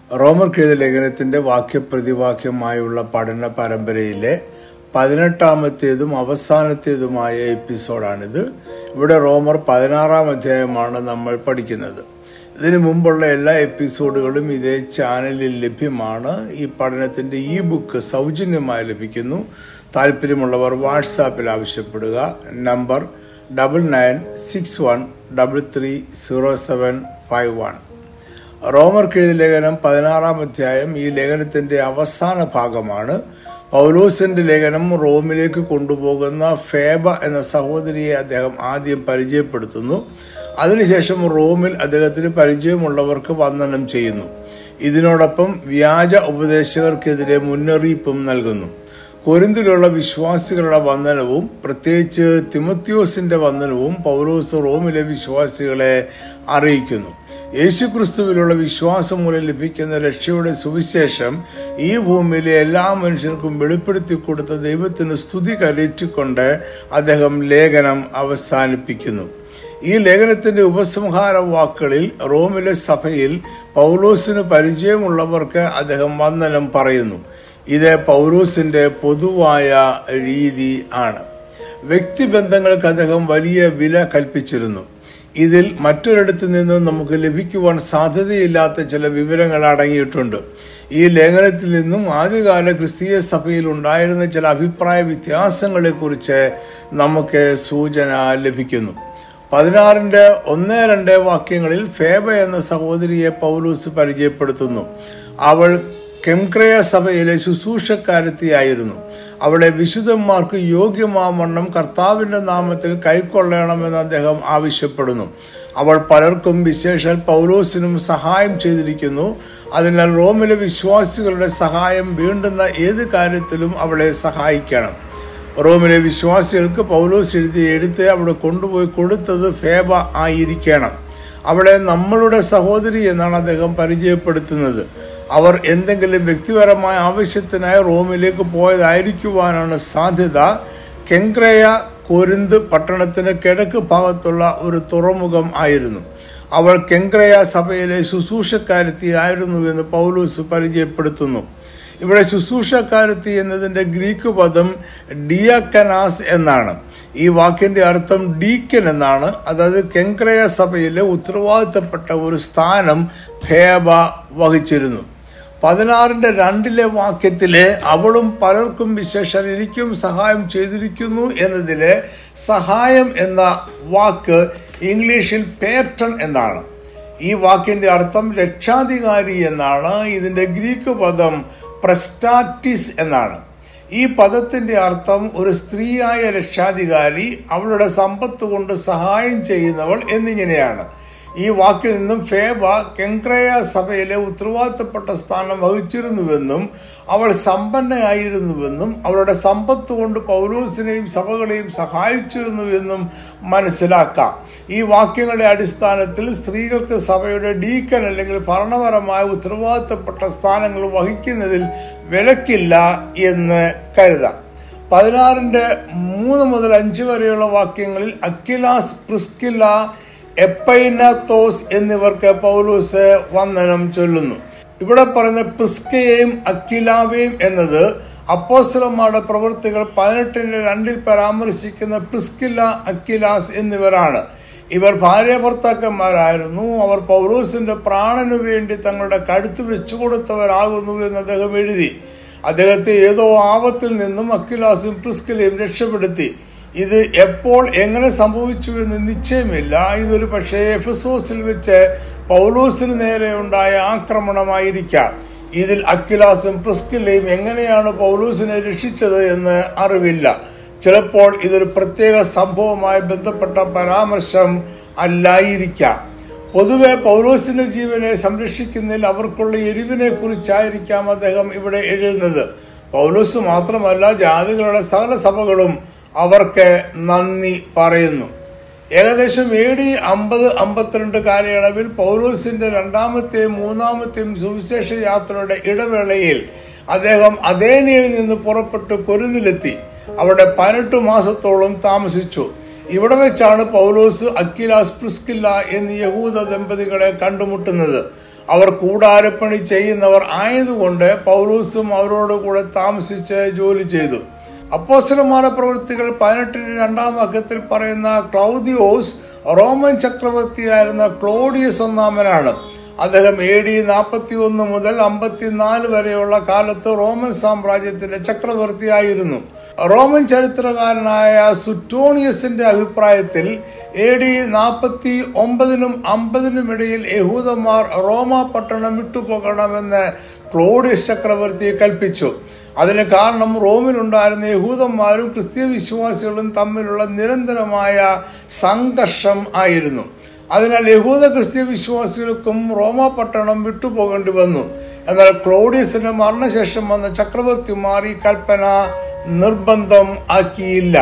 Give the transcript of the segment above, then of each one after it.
റോമർക്കെഴുത ലേഖനത്തിന്റെ വാക്യപ്രതിവാക്യമായുള്ള പഠന പരമ്പരയിലെ പതിനെട്ടാമത്തേതും അവസാനത്തേതുമായ എപ്പിസോഡാണിത് ഇവിടെ റോമർ പതിനാറാം അധ്യായമാണ് നമ്മൾ പഠിക്കുന്നത് ഇതിനു മുമ്പുള്ള എല്ലാ എപ്പിസോഡുകളും ഇതേ ചാനലിൽ ലഭ്യമാണ് ഈ പഠനത്തിന്റെ ഈ ബുക്ക് സൗജന്യമായി ലഭിക്കുന്നു താല്പര്യമുള്ളവർ വാട്സാപ്പിൽ ആവശ്യപ്പെടുക number double nine six one double three zero seven five one റോമർക്കെഴുതി ലേഖനം പതിനാറാം അധ്യായം ഈ ലേഖനത്തിന്റെ അവസാന ഭാഗമാണ് പൗലോസിന്റെ ലേഖനം റോമിലേക്ക് കൊണ്ടുപോകുന്ന ഫേബ എന്ന സഹോദരിയെ അദ്ദേഹം ആദ്യം പരിചയപ്പെടുത്തുന്നു അതിനുശേഷം റോമിൽ അദ്ദേഹത്തിന് പരിചയമുള്ളവർക്ക് വന്ദനം ചെയ്യുന്നു ഇതിനോടൊപ്പം വ്യാജ ഉപദേശകർക്കെതിരെ മുന്നറിയിപ്പും നൽകുന്നു കൊരിന്തിലുള്ള വിശ്വാസികളുടെ വന്ദനവും പ്രത്യേകിച്ച് തിമത്യോസിന്റെ വന്ദനവും പൗലോസ് റോമിലെ വിശ്വാസികളെ അറിയിക്കുന്നു യേശുക്രിസ്തുവിലുള്ള വിശ്വാസം മൂലം ലഭിക്കുന്ന രക്ഷയുടെ സുവിശേഷം ഈ ഭൂമിയിലെ എല്ലാ മനുഷ്യർക്കും വെളിപ്പെടുത്തി കൊടുത്ത ദൈവത്തിന് സ്തുതി കരറ്റിക്കൊണ്ട് അദ്ദേഹം ലേഖനം അവസാനിപ്പിക്കുന്നു ഈ ലേഖനത്തിന്റെ ഉപസംഹാര വാക്കുകളിൽ റോമിലെ സഭയിൽ പൗലോസിന് പരിചയമുള്ളവർക്ക് അദ്ദേഹം വന്ദനം പറയുന്നു ഇത് പൗലോസിന്റെ പൊതുവായ രീതി ആണ് വ്യക്തിബന്ധങ്ങൾക്ക് അദ്ദേഹം വലിയ വില കൽപ്പിച്ചിരുന്നു ഇതിൽ മറ്റൊരിടത്തു നിന്നും നമുക്ക് ലഭിക്കുവാൻ സാധ്യതയില്ലാത്ത ചില വിവരങ്ങൾ അടങ്ങിയിട്ടുണ്ട് ഈ ലേഖനത്തിൽ നിന്നും ആദ്യകാല ക്രിസ്തീയ സഭയിൽ ഉണ്ടായിരുന്ന ചില അഭിപ്രായ വ്യത്യാസങ്ങളെക്കുറിച്ച് നമുക്ക് സൂചന ലഭിക്കുന്നു പതിനാറിന്റെ ഒന്ന് രണ്ട് വാക്യങ്ങളിൽ ഫേബ എന്ന സഹോദരിയെ പൗലൂസ് പരിചയപ്പെടുത്തുന്നു അവൾ കെംക്രയ സഭയിലെ ശുശ്രൂഷക്കാരത്തിയായിരുന്നു അവളെ വിശുദ്ധന്മാർക്ക് യോഗ്യമാവണ്ണം കർത്താവിന്റെ നാമത്തിൽ കൈക്കൊള്ളണമെന്ന് അദ്ദേഹം ആവശ്യപ്പെടുന്നു അവൾ പലർക്കും വിശേഷാൽ പൗലോസിനും സഹായം ചെയ്തിരിക്കുന്നു അതിനാൽ റോമിലെ വിശ്വാസികളുടെ സഹായം വീണ്ടുന്ന ഏത് കാര്യത്തിലും അവളെ സഹായിക്കണം റോമിലെ വിശ്വാസികൾക്ക് പൗലോസ് എഴുതിയ എഴുത്ത് അവിടെ കൊണ്ടുപോയി കൊടുത്തത് ഫേബ ആയിരിക്കണം അവളെ നമ്മളുടെ സഹോദരി എന്നാണ് അദ്ദേഹം പരിചയപ്പെടുത്തുന്നത് അവർ എന്തെങ്കിലും വ്യക്തിപരമായ ആവശ്യത്തിനായി റോമിലേക്ക് പോയതായിരിക്കുവാനാണ് സാധ്യത കെങ്ക്രയ കൊരിന്ത് പട്ടണത്തിന് കിഴക്ക് ഭാഗത്തുള്ള ഒരു തുറമുഖം ആയിരുന്നു അവൾ കെങ്ക്രയ സഭയിലെ ശുശ്രൂഷക്കാരത്തി ആയിരുന്നുവെന്ന് പൗലൂസ് പരിചയപ്പെടുത്തുന്നു ഇവിടെ ശുശ്രൂഷക്കാരത്തി എന്നതിന്റെ ഗ്രീക്ക് പദം ഡിയാക്കനാസ് എന്നാണ് ഈ വാക്കിന്റെ അർത്ഥം ഡീക്കൻ എന്നാണ് അതായത് കെങ്ക്രയ സഭയിലെ ഉത്തരവാദിത്തപ്പെട്ട ഒരു സ്ഥാനം ഫേബ വഹിച്ചിരുന്നു പതിനാറിന്റെ രണ്ടിലെ വാക്യത്തിലെ അവളും പലർക്കും വിശേഷം എനിക്കും സഹായം ചെയ്തിരിക്കുന്നു എന്നതിലെ സഹായം എന്ന വാക്ക് ഇംഗ്ലീഷിൽ പേറ്റൺ എന്നാണ് ഈ വാക്കിന്റെ അർത്ഥം രക്ഷാധികാരി എന്നാണ് ഇതിന്റെ ഗ്രീക്ക് പദം പ്രസ്റ്റാറ്റിസ് എന്നാണ് ഈ പദത്തിന്റെ അർത്ഥം ഒരു സ്ത്രീയായ രക്ഷാധികാരി അവളുടെ സമ്പത്ത് കൊണ്ട് സഹായം ചെയ്യുന്നവൾ എന്നിങ്ങനെയാണ് ഈ വാക്കിൽ നിന്നും ഫേബ കെങ്ക്രയ സഭയിലെ ഉത്തരവാദിത്തപ്പെട്ട സ്ഥാനം വഹിച്ചിരുന്നുവെന്നും അവൾ സമ്പന്നയായിരുന്നുവെന്നും അവളുടെ സമ്പത്ത് കൊണ്ട് പൗലോസിനെയും സഭകളെയും സഹായിച്ചിരുന്നുവെന്നും മനസ്സിലാക്കാം ഈ വാക്യങ്ങളുടെ അടിസ്ഥാനത്തിൽ സ്ത്രീകൾക്ക് സഭയുടെ ഡീക്കൻ അല്ലെങ്കിൽ ഭരണപരമായ ഉത്തരവാദിത്തപ്പെട്ട സ്ഥാനങ്ങൾ വഹിക്കുന്നതിൽ വിലക്കില്ല എന്ന് കരുതാം പതിനാറിന്റെ മൂന്ന് മുതൽ അഞ്ച് വരെയുള്ള വാക്യങ്ങളിൽ അക്കിലാസ് പ്രിസ്കില്ല എപ്പൈനത്തോസ് എന്നിവർക്ക് പൗലൂസ് വന്ദനം ചൊല്ലുന്നു ഇവിടെ പറയുന്ന പ്രിസ്കയെയും അക്കിലാവയും എന്നത് അപ്പോസ്ലന്മാരുടെ പ്രവൃത്തികൾ പതിനെട്ടിന്റെ രണ്ടിൽ പരാമർശിക്കുന്ന പ്രിസ്കില്ല അക്കിലാസ് എന്നിവരാണ് ഇവർ ഭാര്യ ഭർത്താക്കന്മാരായിരുന്നു അവർ പൗലൂസിന്റെ പ്രാണനു വേണ്ടി തങ്ങളുടെ കഴുത്ത് വെച്ചു കൊടുത്തവരാകുന്നു എന്ന് അദ്ദേഹം എഴുതി അദ്ദേഹത്തെ ഏതോ ആപത്തിൽ നിന്നും അക്കിലാസും പ്രിസ്കിലയും രക്ഷപ്പെടുത്തി ഇത് എപ്പോൾ എങ്ങനെ സംഭവിച്ചു എന്ന് നിശ്ചയമില്ല ഇതൊരു പക്ഷേ എഫസോസിൽ വെച്ച് പൗലോസിന് നേരെ ഉണ്ടായ ആക്രമണമായിരിക്കാം ഇതിൽ അക്കിലാസും പ്രിസ്കിലയും എങ്ങനെയാണ് പൗലൂസിനെ രക്ഷിച്ചത് എന്ന് അറിവില്ല ചിലപ്പോൾ ഇതൊരു പ്രത്യേക സംഭവവുമായി ബന്ധപ്പെട്ട പരാമർശം അല്ലായിരിക്കാം പൊതുവെ പൗലോസിന്റെ ജീവനെ സംരക്ഷിക്കുന്നതിൽ അവർക്കുള്ള എരിവിനെ കുറിച്ചായിരിക്കാം അദ്ദേഹം ഇവിടെ എഴുതുന്നത് പൗലോസ് മാത്രമല്ല ജാതികളുടെ സകല സഭകളും അവർക്ക് നന്ദി പറയുന്നു ഏകദേശം എ ഡി അമ്പത് അമ്പത്തിരണ്ട് കാലയളവിൽ പൗലോസിന്റെ രണ്ടാമത്തെയും മൂന്നാമത്തെയും സുവിശേഷ യാത്രയുടെ ഇടവേളയിൽ അദ്ദേഹം അതേനയിൽ നിന്ന് പുറപ്പെട്ട് കൊരുന്നിലെത്തി അവിടെ പതിനെട്ട് മാസത്തോളം താമസിച്ചു ഇവിടെ വെച്ചാണ് പൗലോസ് അക്കിലാസ് പ്രിസ്കില്ല എന്നീ യഹൂദ ദമ്പതികളെ കണ്ടുമുട്ടുന്നത് അവർ കൂടാരപ്പണി ചെയ്യുന്നവർ ആയതുകൊണ്ട് പൗലൂസും അവരോട് കൂടെ താമസിച്ച് ജോലി ചെയ്തു അപ്പോസ്റ്റലന്മാരുടെ പ്രവൃത്തികൾ പതിനെട്ടിന് രണ്ടാം വാക്യത്തിൽ പറയുന്ന ക്ലൗദിയോസ് റോമൻ ചക്രവർത്തിയായിരുന്ന ക്ലോഡിയസ് ഒന്നാമനാണ് അദ്ദേഹം എ ഡി നാൽപ്പത്തി ഒന്ന് മുതൽ അമ്പത്തിനാല് വരെയുള്ള കാലത്ത് റോമൻ സാമ്രാജ്യത്തിന്റെ ചക്രവർത്തിയായിരുന്നു റോമൻ ചരിത്രകാരനായ സുറ്റോണിയസിന്റെ അഭിപ്രായത്തിൽ എ ഡി നാൽപ്പത്തി ഒമ്പതിനും അമ്പതിനും ഇടയിൽ യഹൂദന്മാർ റോമ പട്ടണം വിട്ടുപോകണമെന്ന് ക്ലോഡിയസ് ചക്രവർത്തി കൽപ്പിച്ചു അതിന് കാരണം റോമിലുണ്ടായിരുന്ന യഹൂദന്മാരും ക്രിസ്തീയ വിശ്വാസികളും തമ്മിലുള്ള നിരന്തരമായ സംഘർഷം ആയിരുന്നു അതിനാൽ യഹൂദ ക്രിസ്തീയ വിശ്വാസികൾക്കും റോമ പട്ടണം വിട്ടുപോകേണ്ടി വന്നു എന്നാൽ ക്ലോഡിയസിന്റെ മരണശേഷം വന്ന ചക്രവർത്തിമാർ ഈ കൽപ്പന നിർബന്ധം ആക്കിയില്ല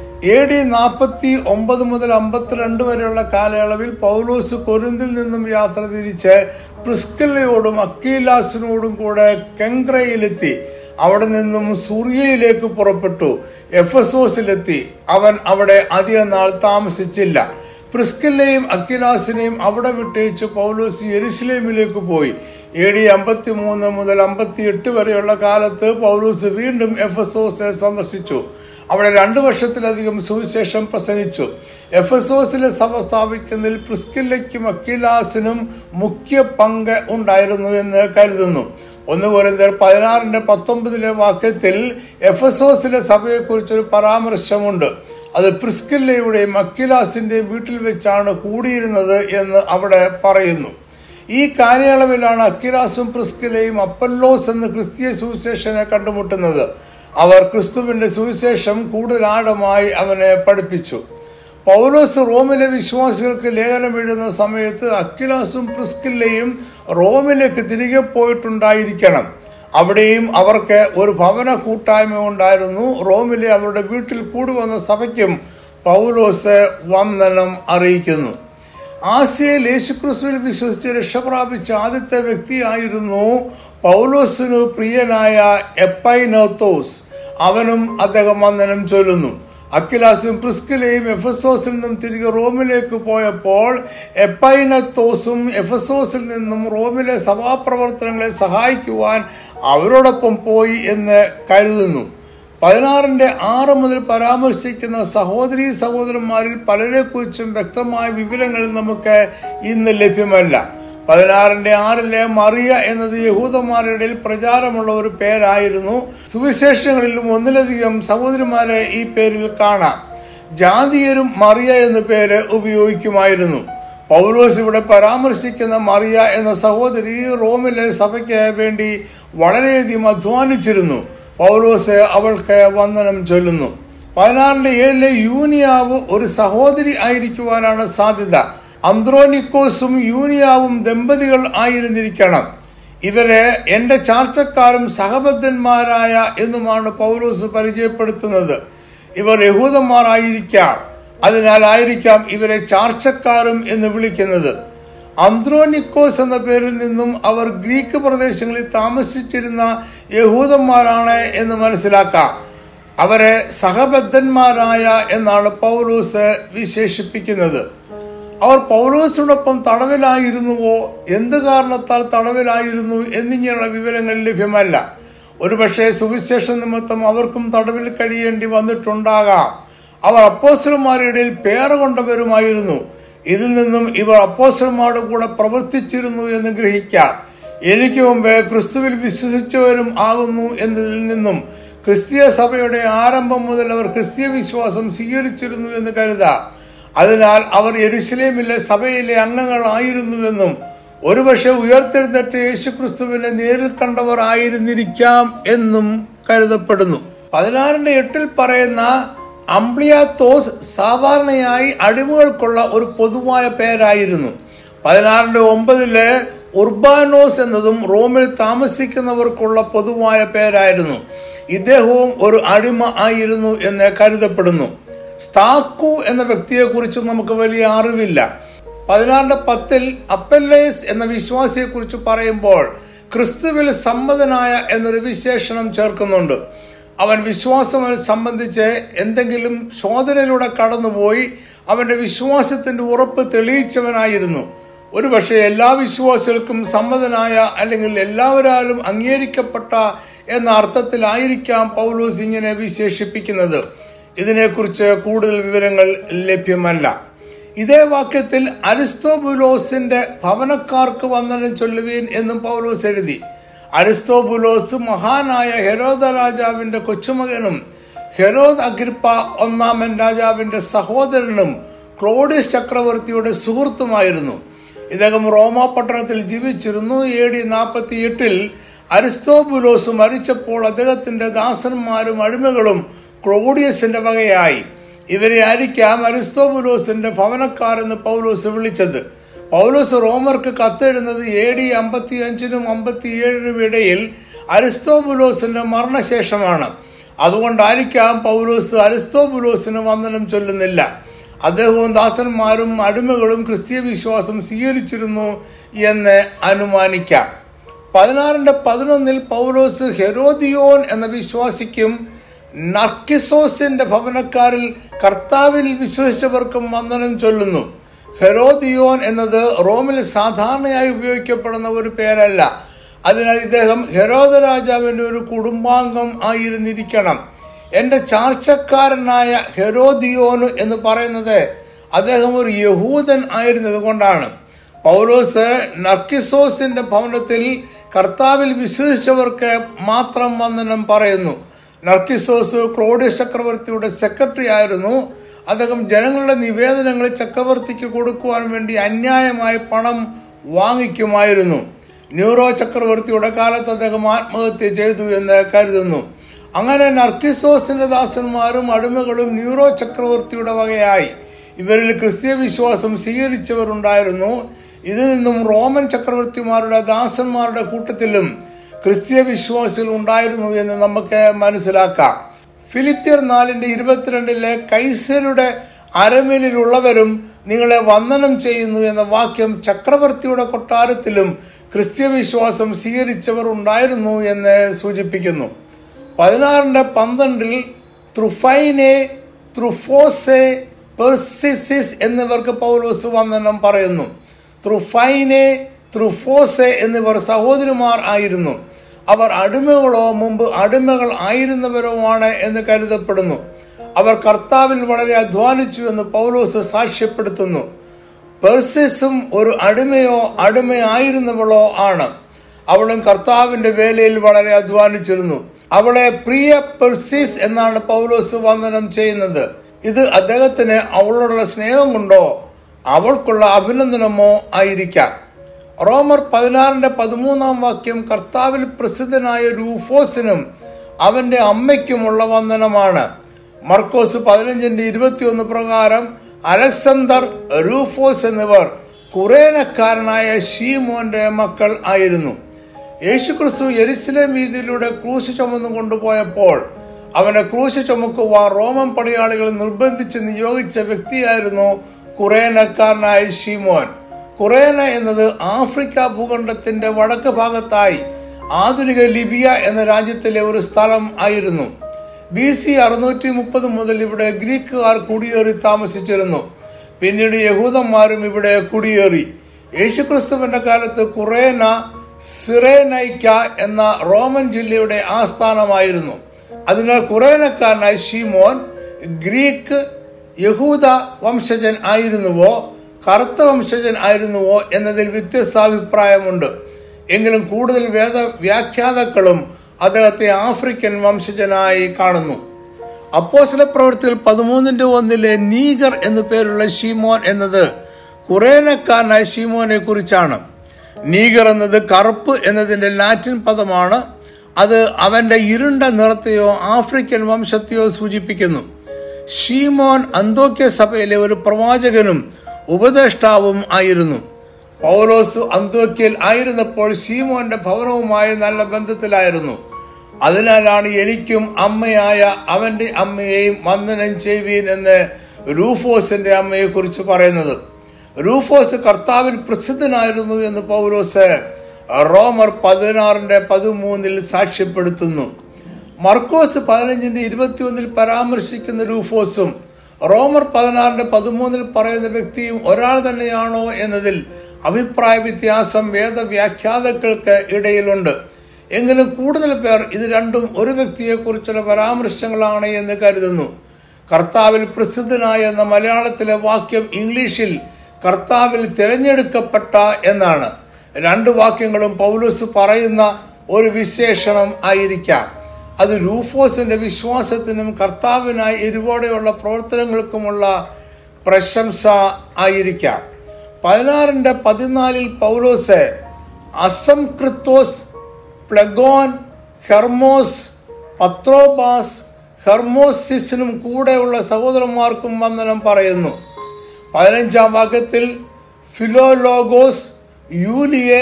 എ ഡി നാൽപ്പത്തി ഒമ്പത് മുതൽ അമ്പത്തിരണ്ട് വരെയുള്ള കാലയളവിൽ പൗലോസ് കൊരിന്തിൽ നിന്നും യാത്ര തിരിച്ച് പ്രിസ്കല്ലയോടും അക്കീലാസിനോടും കൂടെ കെങ്ക്രയിലെത്തി അവിടെ നിന്നും സൂര്യയിലേക്ക് പുറപ്പെട്ടു എഫസോസിലെത്തി അവൻ അവിടെ അധികം നാൾ താമസിച്ചില്ല പ്രിസ്കില്ലയും അക്കിലാസിനെയും അവിടെ വിട്ടേച്ച് പൗലോസ് യെരുസലേമിലേക്ക് പോയി എ ഡി അമ്പത്തി മൂന്ന് മുതൽ അമ്പത്തി എട്ട് വരെയുള്ള കാലത്ത് പൗലോസ് വീണ്ടും എഫസോസ് സന്ദർശിച്ചു അവിടെ രണ്ടു വർഷത്തിലധികം സുവിശേഷം പ്രസംഗിച്ചു എഫസോസിലെ സഭ സ്ഥാപിക്കുന്നതിൽ പ്രിസ്കില്ലയ്ക്കും അക്കിലാസിനും മുഖ്യ പങ്ക് ഉണ്ടായിരുന്നു എന്ന് കരുതുന്നു ഒന്ന് കുറിന്തർ പതിനാറിന്റെ പത്തൊമ്പതിലെ വാക്യത്തിൽ എഫസോസിലെ സഭയെക്കുറിച്ചൊരു പരാമർശമുണ്ട് അത് പ്രിസ്കില്ലയുടെയും അക്കിലാസിന്റെയും വീട്ടിൽ വെച്ചാണ് കൂടിയിരുന്നത് എന്ന് അവിടെ പറയുന്നു ഈ കാലയളവിലാണ് അക്കിലാസും പ്രിസ്കിലയും അപ്പല്ലോസ് എന്ന ക്രിസ്തീയ സുവിശേഷനെ കണ്ടുമുട്ടുന്നത് അവർ ക്രിസ്തുവിന്റെ സുവിശേഷം കൂടുതൽ ആഴമായി അവനെ പഠിപ്പിച്ചു പൗലോസ് റോമിലെ വിശ്വാസികൾക്ക് ലേഖനം എഴുതുന്ന സമയത്ത് അക്കിലാസും പ്രിസ്കില്ലയും റോമിലേക്ക് തിരികെ പോയിട്ടുണ്ടായിരിക്കണം അവിടെയും അവർക്ക് ഒരു ഭവന കൂട്ടായ്മ ഉണ്ടായിരുന്നു റോമിലെ അവരുടെ വീട്ടിൽ കൂടി വന്ന സഭയ്ക്കും പൗലോസ് വന്ദനം അറിയിക്കുന്നു ആസിയയിൽ യേശുക്രിസ്തുവിൽ വിശ്വസിച്ച് രക്ഷ പ്രാപിച്ച ആദ്യത്തെ വ്യക്തിയായിരുന്നു പൗലോസിനു പ്രിയനായ എപ്പൈനോത്തോസ് അവനും അദ്ദേഹം വന്ദനം ചൊല്ലുന്നു അക്കിലാസും പ്രിസ്കിലയും എഫസോസിൽ നിന്നും തിരികെ റോമിലേക്ക് പോയപ്പോൾ എപ്പൈനത്തോസും എഫസോസിൽ നിന്നും റോമിലെ സഭാപ്രവർത്തനങ്ങളെ സഹായിക്കുവാൻ അവരോടൊപ്പം പോയി എന്ന് കരുതുന്നു പതിനാറിന്റെ ആറ് മുതൽ പരാമർശിക്കുന്ന സഹോദരി സഹോദരന്മാരിൽ പലരെക്കുറിച്ചും വ്യക്തമായ വിവരങ്ങൾ നമുക്ക് ഇന്ന് ലഭ്യമല്ല പതിനാറിന്റെ ആറിലെ മറിയ എന്നത് യഹൂദന്മാരുടെ ഇടയിൽ പ്രചാരമുള്ള ഒരു പേരായിരുന്നു സുവിശേഷങ്ങളിലും ഒന്നിലധികം സഹോദരിമാരെ ഈ പേരിൽ കാണാം ജാതീയരും മറിയ എന്ന പേര് ഉപയോഗിക്കുമായിരുന്നു പൗലോസ് ഇവിടെ പരാമർശിക്കുന്ന മറിയ എന്ന സഹോദരി റോമിലെ സഭയ്ക്ക് വേണ്ടി വളരെയധികം അധ്വാനിച്ചിരുന്നു പൗലോസ് അവൾക്ക് വന്ദനം ചൊല്ലുന്നു പതിനാറിന്റെ ഏഴിലെ യൂനിയാവ് ഒരു സഹോദരി ആയിരിക്കുവാനാണ് സാധ്യത അന്ത്രോനിക്കോസും യൂനിയാവും ദമ്പതികൾ ആയിരുന്നിരിക്കണം ഇവരെ എൻ്റെ ചാർച്ചക്കാരും സഹബദ്ധന്മാരായ എന്നുമാണ് പൗലോസ് പരിചയപ്പെടുത്തുന്നത് ഇവർ യഹൂദന്മാരായിരിക്കാം അതിനാൽ ആയിരിക്കാം ഇവരെ ചാർച്ചക്കാരും എന്ന് വിളിക്കുന്നത് അന്ത്രോനിക്കോസ് എന്ന പേരിൽ നിന്നും അവർ ഗ്രീക്ക് പ്രദേശങ്ങളിൽ താമസിച്ചിരുന്ന യഹൂദന്മാരാണ് എന്ന് മനസ്സിലാക്കാം അവരെ സഹബദ്ധന്മാരായ എന്നാണ് പൗലോസ് വിശേഷിപ്പിക്കുന്നത് അവർ പൗലോസിനോടൊപ്പം തടവിലായിരുന്നുവോ എന്ത് കാരണത്താൽ തടവിലായിരുന്നു എന്നിങ്ങനെയുള്ള വിവരങ്ങൾ ലഭ്യമല്ല ഒരുപക്ഷെ സുവിശേഷ നിമിത്തം അവർക്കും തടവിൽ കഴിയേണ്ടി വന്നിട്ടുണ്ടാകാം അവർ അപ്പോസ്റ്റലന്മാരുടെ ഇടയിൽ പേർ കൊണ്ടവരുമായിരുന്നു ഇതിൽ നിന്നും ഇവർ അപ്പോസ്റ്റലന്മാരുടെ കൂടെ പ്രവർത്തിച്ചിരുന്നു എന്ന് ഗ്രഹിക്കാം എനിക്ക് മുമ്പ് ക്രിസ്തുവിൽ വിശ്വസിച്ചവരും ആകുന്നു എന്നതിൽ നിന്നും ക്രിസ്തീയ സഭയുടെ ആരംഭം മുതൽ അവർ ക്രിസ്തീയ വിശ്വാസം സ്വീകരിച്ചിരുന്നു എന്ന് കരുതാം അതിനാൽ അവർ യെരുസലേമിലെ സഭയിലെ അംഗങ്ങളായിരുന്നുവെന്നും ഒരുപക്ഷെ ഉയർത്തെഴുന്നേറ്റ് യേശുക്രിസ്തുവിനെ നേരിൽ കണ്ടവർ ആയിരുന്നിരിക്കാം എന്നും കരുതപ്പെടുന്നു പതിനാറിന്റെ എട്ടിൽ പറയുന്ന അംബ്ലിയാത്തോസ് സാധാരണയായി അടിമകൾക്കുള്ള ഒരു പൊതുവായ പേരായിരുന്നു പതിനാറിന്റെ ഒമ്പതില് ഉർബാനോസ് എന്നതും റോമിൽ താമസിക്കുന്നവർക്കുള്ള പൊതുവായ പേരായിരുന്നു ഇദ്ദേഹവും ഒരു അടിമ ആയിരുന്നു എന്ന് കരുതപ്പെടുന്നു സ്താക്കു എന്ന വ്യക്തിയെക്കുറിച്ച് നമുക്ക് വലിയ അറിവില്ല പതിനാറിന്റെ പത്തിൽ അപ്പല്ലേസ് എന്ന വിശ്വാസിയെക്കുറിച്ച് പറയുമ്പോൾ ക്രിസ്തുവിൽ സമ്മതനായ എന്നൊരു വിശേഷണം ചേർക്കുന്നുണ്ട് അവൻ വിശ്വാസം സംബന്ധിച്ച് എന്തെങ്കിലും ശോധനയിലൂടെ കടന്നുപോയി അവന്റെ വിശ്വാസത്തിന്റെ ഉറപ്പ് തെളിയിച്ചവനായിരുന്നു ഒരുപക്ഷെ എല്ലാ വിശ്വാസികൾക്കും സമ്മതനായ അല്ലെങ്കിൽ എല്ലാവരാലും അംഗീകരിക്കപ്പെട്ട എന്ന അർത്ഥത്തിലായിരിക്കാം പൗലോസ് ഇങ്ങനെ വിശേഷിപ്പിക്കുന്നത് ഇതിനെക്കുറിച്ച് കൂടുതൽ വിവരങ്ങൾ ലഭ്യമല്ല ഇതേ വാക്യത്തിൽ അരിസ്തോബുലോസിന്റെ ഭവനക്കാർക്ക് വന്ദനം ചൊല്ലുവീൻ എന്നും പൗലോസ് എഴുതി അരിസ്തോബുലോസ് മഹാനായ ഹെരോദ രാജാവിന്റെ കൊച്ചുമകനും ഹെരോദ് അഗ്രിപ്പ ഒന്നാമൻ രാജാവിന്റെ സഹോദരനും ക്ലോഡിയസ് ചക്രവർത്തിയുടെ സുഹൃത്തുമായിരുന്നു ഇദ്ദേഹം റോമ പട്ടണത്തിൽ ജീവിച്ചിരുന്നു എ ഡി നാൽപ്പത്തി എട്ടിൽ അരിസ്തോബുലോസ് മരിച്ചപ്പോൾ അദ്ദേഹത്തിന്റെ ദാസന്മാരും അടിമകളും ക്ലോഡിയസിന്റെ വകയായി ഇവരെ ആയിരിക്കാം അരിസ്തോബുലോസിന്റെ ഭവനക്കാർ എന്ന് പൗലോസ് വിളിച്ചത് പൗലോസ് റോമർക്ക് കത്തെഴുന്നത് എ ഡി അമ്പത്തി അഞ്ചിനും അമ്പത്തി ഏഴിനും ഇടയിൽ അരിസ്തോബുലോസിന്റെ മരണശേഷമാണ് അതുകൊണ്ടായിരിക്കാം പൗലോസ് അരിസ്തോബുലോസിന് വന്ദനം ചൊല്ലുന്നില്ല അദ്ദേഹവും ദാസന്മാരും അടിമകളും ക്രിസ്തീയ വിശ്വാസം സ്വീകരിച്ചിരുന്നു എന്ന് അനുമാനിക്കാം പതിനാറിന്റെ പതിനൊന്നിൽ പൗലോസ് ഹെരോദിയോൻ എന്ന വിശ്വാസിക്കും നർക്കിസോസിന്റെ ഭവനക്കാരിൽ കർത്താവിൽ വിശ്വസിച്ചവർക്കും വന്ദനം ചൊല്ലുന്നു ഹെരോദിയോൻ എന്നത് റോമിൽ സാധാരണയായി ഉപയോഗിക്കപ്പെടുന്ന ഒരു പേരല്ല അതിനാൽ ഇദ്ദേഹം ഹെരോദ രാജാവിന്റെ ഒരു കുടുംബാംഗം ആയിരുന്നിരിക്കണം എൻ്റെ ചാർച്ചക്കാരനായ ഹെരോദിയോന് എന്ന് പറയുന്നത് അദ്ദേഹം ഒരു യഹൂദൻ ആയിരുന്നത് കൊണ്ടാണ് പൗലോസ് നർക്കിസോസിന്റെ ഭവനത്തിൽ കർത്താവിൽ വിശ്വസിച്ചവർക്ക് മാത്രം വന്ദനം പറയുന്നു നർക്കിസോസ് ക്ലോഡിയസ് ചക്രവർത്തിയുടെ സെക്രട്ടറി ആയിരുന്നു അദ്ദേഹം ജനങ്ങളുടെ നിവേദനങ്ങൾ ചക്രവർത്തിക്ക് കൊടുക്കുവാൻ വേണ്ടി അന്യായമായി പണം വാങ്ങിക്കുമായിരുന്നു ന്യൂറോ ചക്രവർത്തിയുടെ കാലത്ത് അദ്ദേഹം ആത്മഹത്യ ചെയ്തു എന്ന് കരുതുന്നു അങ്ങനെ നർക്കിസോസിന്റെ ദാസന്മാരും അടിമകളും ന്യൂറോ ചക്രവർത്തിയുടെ വകയായി ഇവരിൽ ക്രിസ്തീയ വിശ്വാസം സ്വീകരിച്ചവരുണ്ടായിരുന്നു ഇതിൽ നിന്നും റോമൻ ചക്രവർത്തിമാരുടെ ദാസന്മാരുടെ കൂട്ടത്തിലും ക്രിസ്തീയ വിശ്വാസികൾ ഉണ്ടായിരുന്നു എന്ന് നമുക്ക് മനസ്സിലാക്കാം ഫിലിപ്പിയർ നാലിന്റെ ഇരുപത്തിരണ്ടിലെ കൈസരുടെ അരമേലിലുള്ളവരും നിങ്ങളെ വന്ദനം ചെയ്യുന്നു എന്ന വാക്യം ചക്രവർത്തിയുടെ കൊട്ടാരത്തിലും ക്രിസ്തീയ വിശ്വാസം സ്വീകരിച്ചവർ ഉണ്ടായിരുന്നു എന്ന് സൂചിപ്പിക്കുന്നു പതിനാറിന്റെ പന്ത്രണ്ടിൽ ത്രുഫൈനെ ത്രുഫോസെ പെർസിസിസ് എന്നിവർക്ക് പൗലോസ് വന്ദനം പറയുന്നു ത്രുഫൈനെ ത്രുഫോസെ എന്നിവർ സഹോദരിമാർ ആയിരുന്നു അവർ അടിമകളോ മുമ്പ് അടിമകൾ ആയിരുന്നവരോ ആണ് എന്ന് കരുതപ്പെടുന്നു അവർ കർത്താവിൽ വളരെ അധ്വാനിച്ചു എന്ന് പൗലോസ് സാക്ഷ്യപ്പെടുത്തുന്നു പെർസിസും ഒരു അടിമയോ അടിമയായിരുന്നവളോ ആണ് അവളും കർത്താവിന്റെ വേലയിൽ വളരെ അധ്വാനിച്ചിരുന്നു അവളെ പ്രിയ പെർസിസ് എന്നാണ് പൗലോസ് വന്ദനം ചെയ്യുന്നത് ഇത് അദ്ദേഹത്തിന് അവളോടുള്ള സ്നേഹം കൊണ്ടോ അവൾക്കുള്ള അഭിനന്ദനമോ ആയിരിക്കാം റോമർ പതിനാറിന്റെ പതിമൂന്നാം വാക്യം കർത്താവിൽ പ്രസിദ്ധനായ രൂഫോസിനും അവന്റെ അമ്മയ്ക്കുമുള്ള വന്ദനമാണ് മർക്കോസ് പതിനഞ്ചിന്റെ ഇരുപത്തിയൊന്ന് പ്രകാരം അലക്സണ്ടർ റൂഫോസ് എന്നിവർ കുറേനക്കാരനായ ഷീമോന്റെ മക്കൾ ആയിരുന്നു യേശുക്രിസ്തു യെരുസലേം വീതിയിലൂടെ ക്രൂശ് ചുമന്നു കൊണ്ടുപോയപ്പോൾ അവനെ ക്രൂശ് ചുമക്കുവാൻ റോമൻ പടയാളികൾ നിർബന്ധിച്ച് നിയോഗിച്ച വ്യക്തിയായിരുന്നു കുറേനക്കാരനായ ഷീമോൻ കുറേന എന്നത് ആഫ്രിക്ക ഭൂഖണ്ഡത്തിന്റെ വടക്ക് ഭാഗത്തായി ആധുനിക ലിബിയ എന്ന രാജ്യത്തിലെ ഒരു സ്ഥലം ആയിരുന്നു ബി സി അറുന്നൂറ്റി മുപ്പത് മുതൽ ഇവിടെ ഗ്രീക്കുകാർ കുടിയേറി താമസിച്ചിരുന്നു പിന്നീട് യഹൂദന്മാരും ഇവിടെ കുടിയേറി യേശുക്രിസ്തുവിന്റെ കാലത്ത് കുറേന സിറേനൈക്ക എന്ന റോമൻ ജില്ലയുടെ ആസ്ഥാനമായിരുന്നു അതിനാൽ കുറേനക്കാരനായ ഷീമോൻ ഗ്രീക്ക് യഹൂദ വംശജൻ ആയിരുന്നുവോ കറുത്ത വംശജൻ ആയിരുന്നുവോ എന്നതിൽ വ്യത്യസ്ത അഭിപ്രായമുണ്ട് എങ്കിലും കൂടുതൽ വേദ വ്യാഖ്യാതാക്കളും അദ്ദേഹത്തെ ആഫ്രിക്കൻ വംശജനായി കാണുന്നു അപ്പോസ്ല പ്രവൃത്തികൾ പതിമൂന്നിന്റെ ഒന്നിലെ നീഗർ എന്നു പേരുള്ള ഷീമോൻ എന്നത് കുറേനക്കാരനായ ഷീമോനെ കുറിച്ചാണ് നീഗർ എന്നത് കറുപ്പ് എന്നതിന്റെ ലാറ്റിൻ പദമാണ് അത് അവന്റെ ഇരുണ്ട നിറത്തെയോ ആഫ്രിക്കൻ വംശത്തെയോ സൂചിപ്പിക്കുന്നു ഷീമോൻ അന്തോക്യ സഭയിലെ ഒരു പ്രവാചകനും ഉപദേഷ്ടാവും ആയിരുന്നു പൗലോസ് അന്തോക്യയിൽ ആയിരുന്നപ്പോൾ ഷീമോന്റെ ഭവനവുമായി നല്ല ബന്ധത്തിലായിരുന്നു അതിനാലാണ് എനിക്കും അമ്മയായ അവന്റെ അമ്മയെയും വന്ദനം ചെയ്യുവീൻ എന്ന് റൂഫോസിന്റെ അമ്മയെ കുറിച്ച് പറയുന്നത് റൂഫോസ് കർത്താവിൽ പ്രസിദ്ധനായിരുന്നു എന്ന് പൗലോസ് റോമർ പതിനാറിന്റെ പതിമൂന്നിൽ സാക്ഷ്യപ്പെടുത്തുന്നു മർക്കോസ് പതിനഞ്ചിന്റെ ഇരുപത്തിയൊന്നിൽ പരാമർശിക്കുന്ന റൂഫോസും റോമർ പതിനാറിന്റെ പതിമൂന്നിൽ പറയുന്ന വ്യക്തിയും ഒരാൾ തന്നെയാണോ എന്നതിൽ അഭിപ്രായ വ്യത്യാസം വേദവ്യാഖ്യാതാക്കൾക്ക് ഇടയിലുണ്ട് എങ്കിലും കൂടുതൽ പേർ ഇത് രണ്ടും ഒരു വ്യക്തിയെക്കുറിച്ചുള്ള പരാമർശങ്ങളാണ് എന്ന് കരുതുന്നു കർത്താവിൽ പ്രസിദ്ധനായ എന്ന മലയാളത്തിലെ വാക്യം ഇംഗ്ലീഷിൽ കർത്താവിൽ തിരഞ്ഞെടുക്കപ്പെട്ട എന്നാണ് രണ്ട് വാക്യങ്ങളും പൗലോസ് പറയുന്ന ഒരു വിശേഷണം ആയിരിക്കാം അത് രൂഫോസിന്റെ വിശ്വാസത്തിനും കർത്താവിനായി ഇരുവോടെയുള്ള പ്രവർത്തനങ്ങൾക്കുമുള്ള പ്രശംസ ആയിരിക്കാം പതിനാറിന്റെ പതിനാലിൽ പൗലോസ് അസംകൃത്തോസ് പ്ലഗോൻ ഹെർമോസ് പത്രോബാസ് ഹെർമോസിസിനും കൂടെയുള്ള സഹോദരന്മാർക്കും വന്ദനം പറയുന്നു പതിനഞ്ചാം വാക്യത്തിൽ ഫിലോലോഗോസ് യൂലിയെ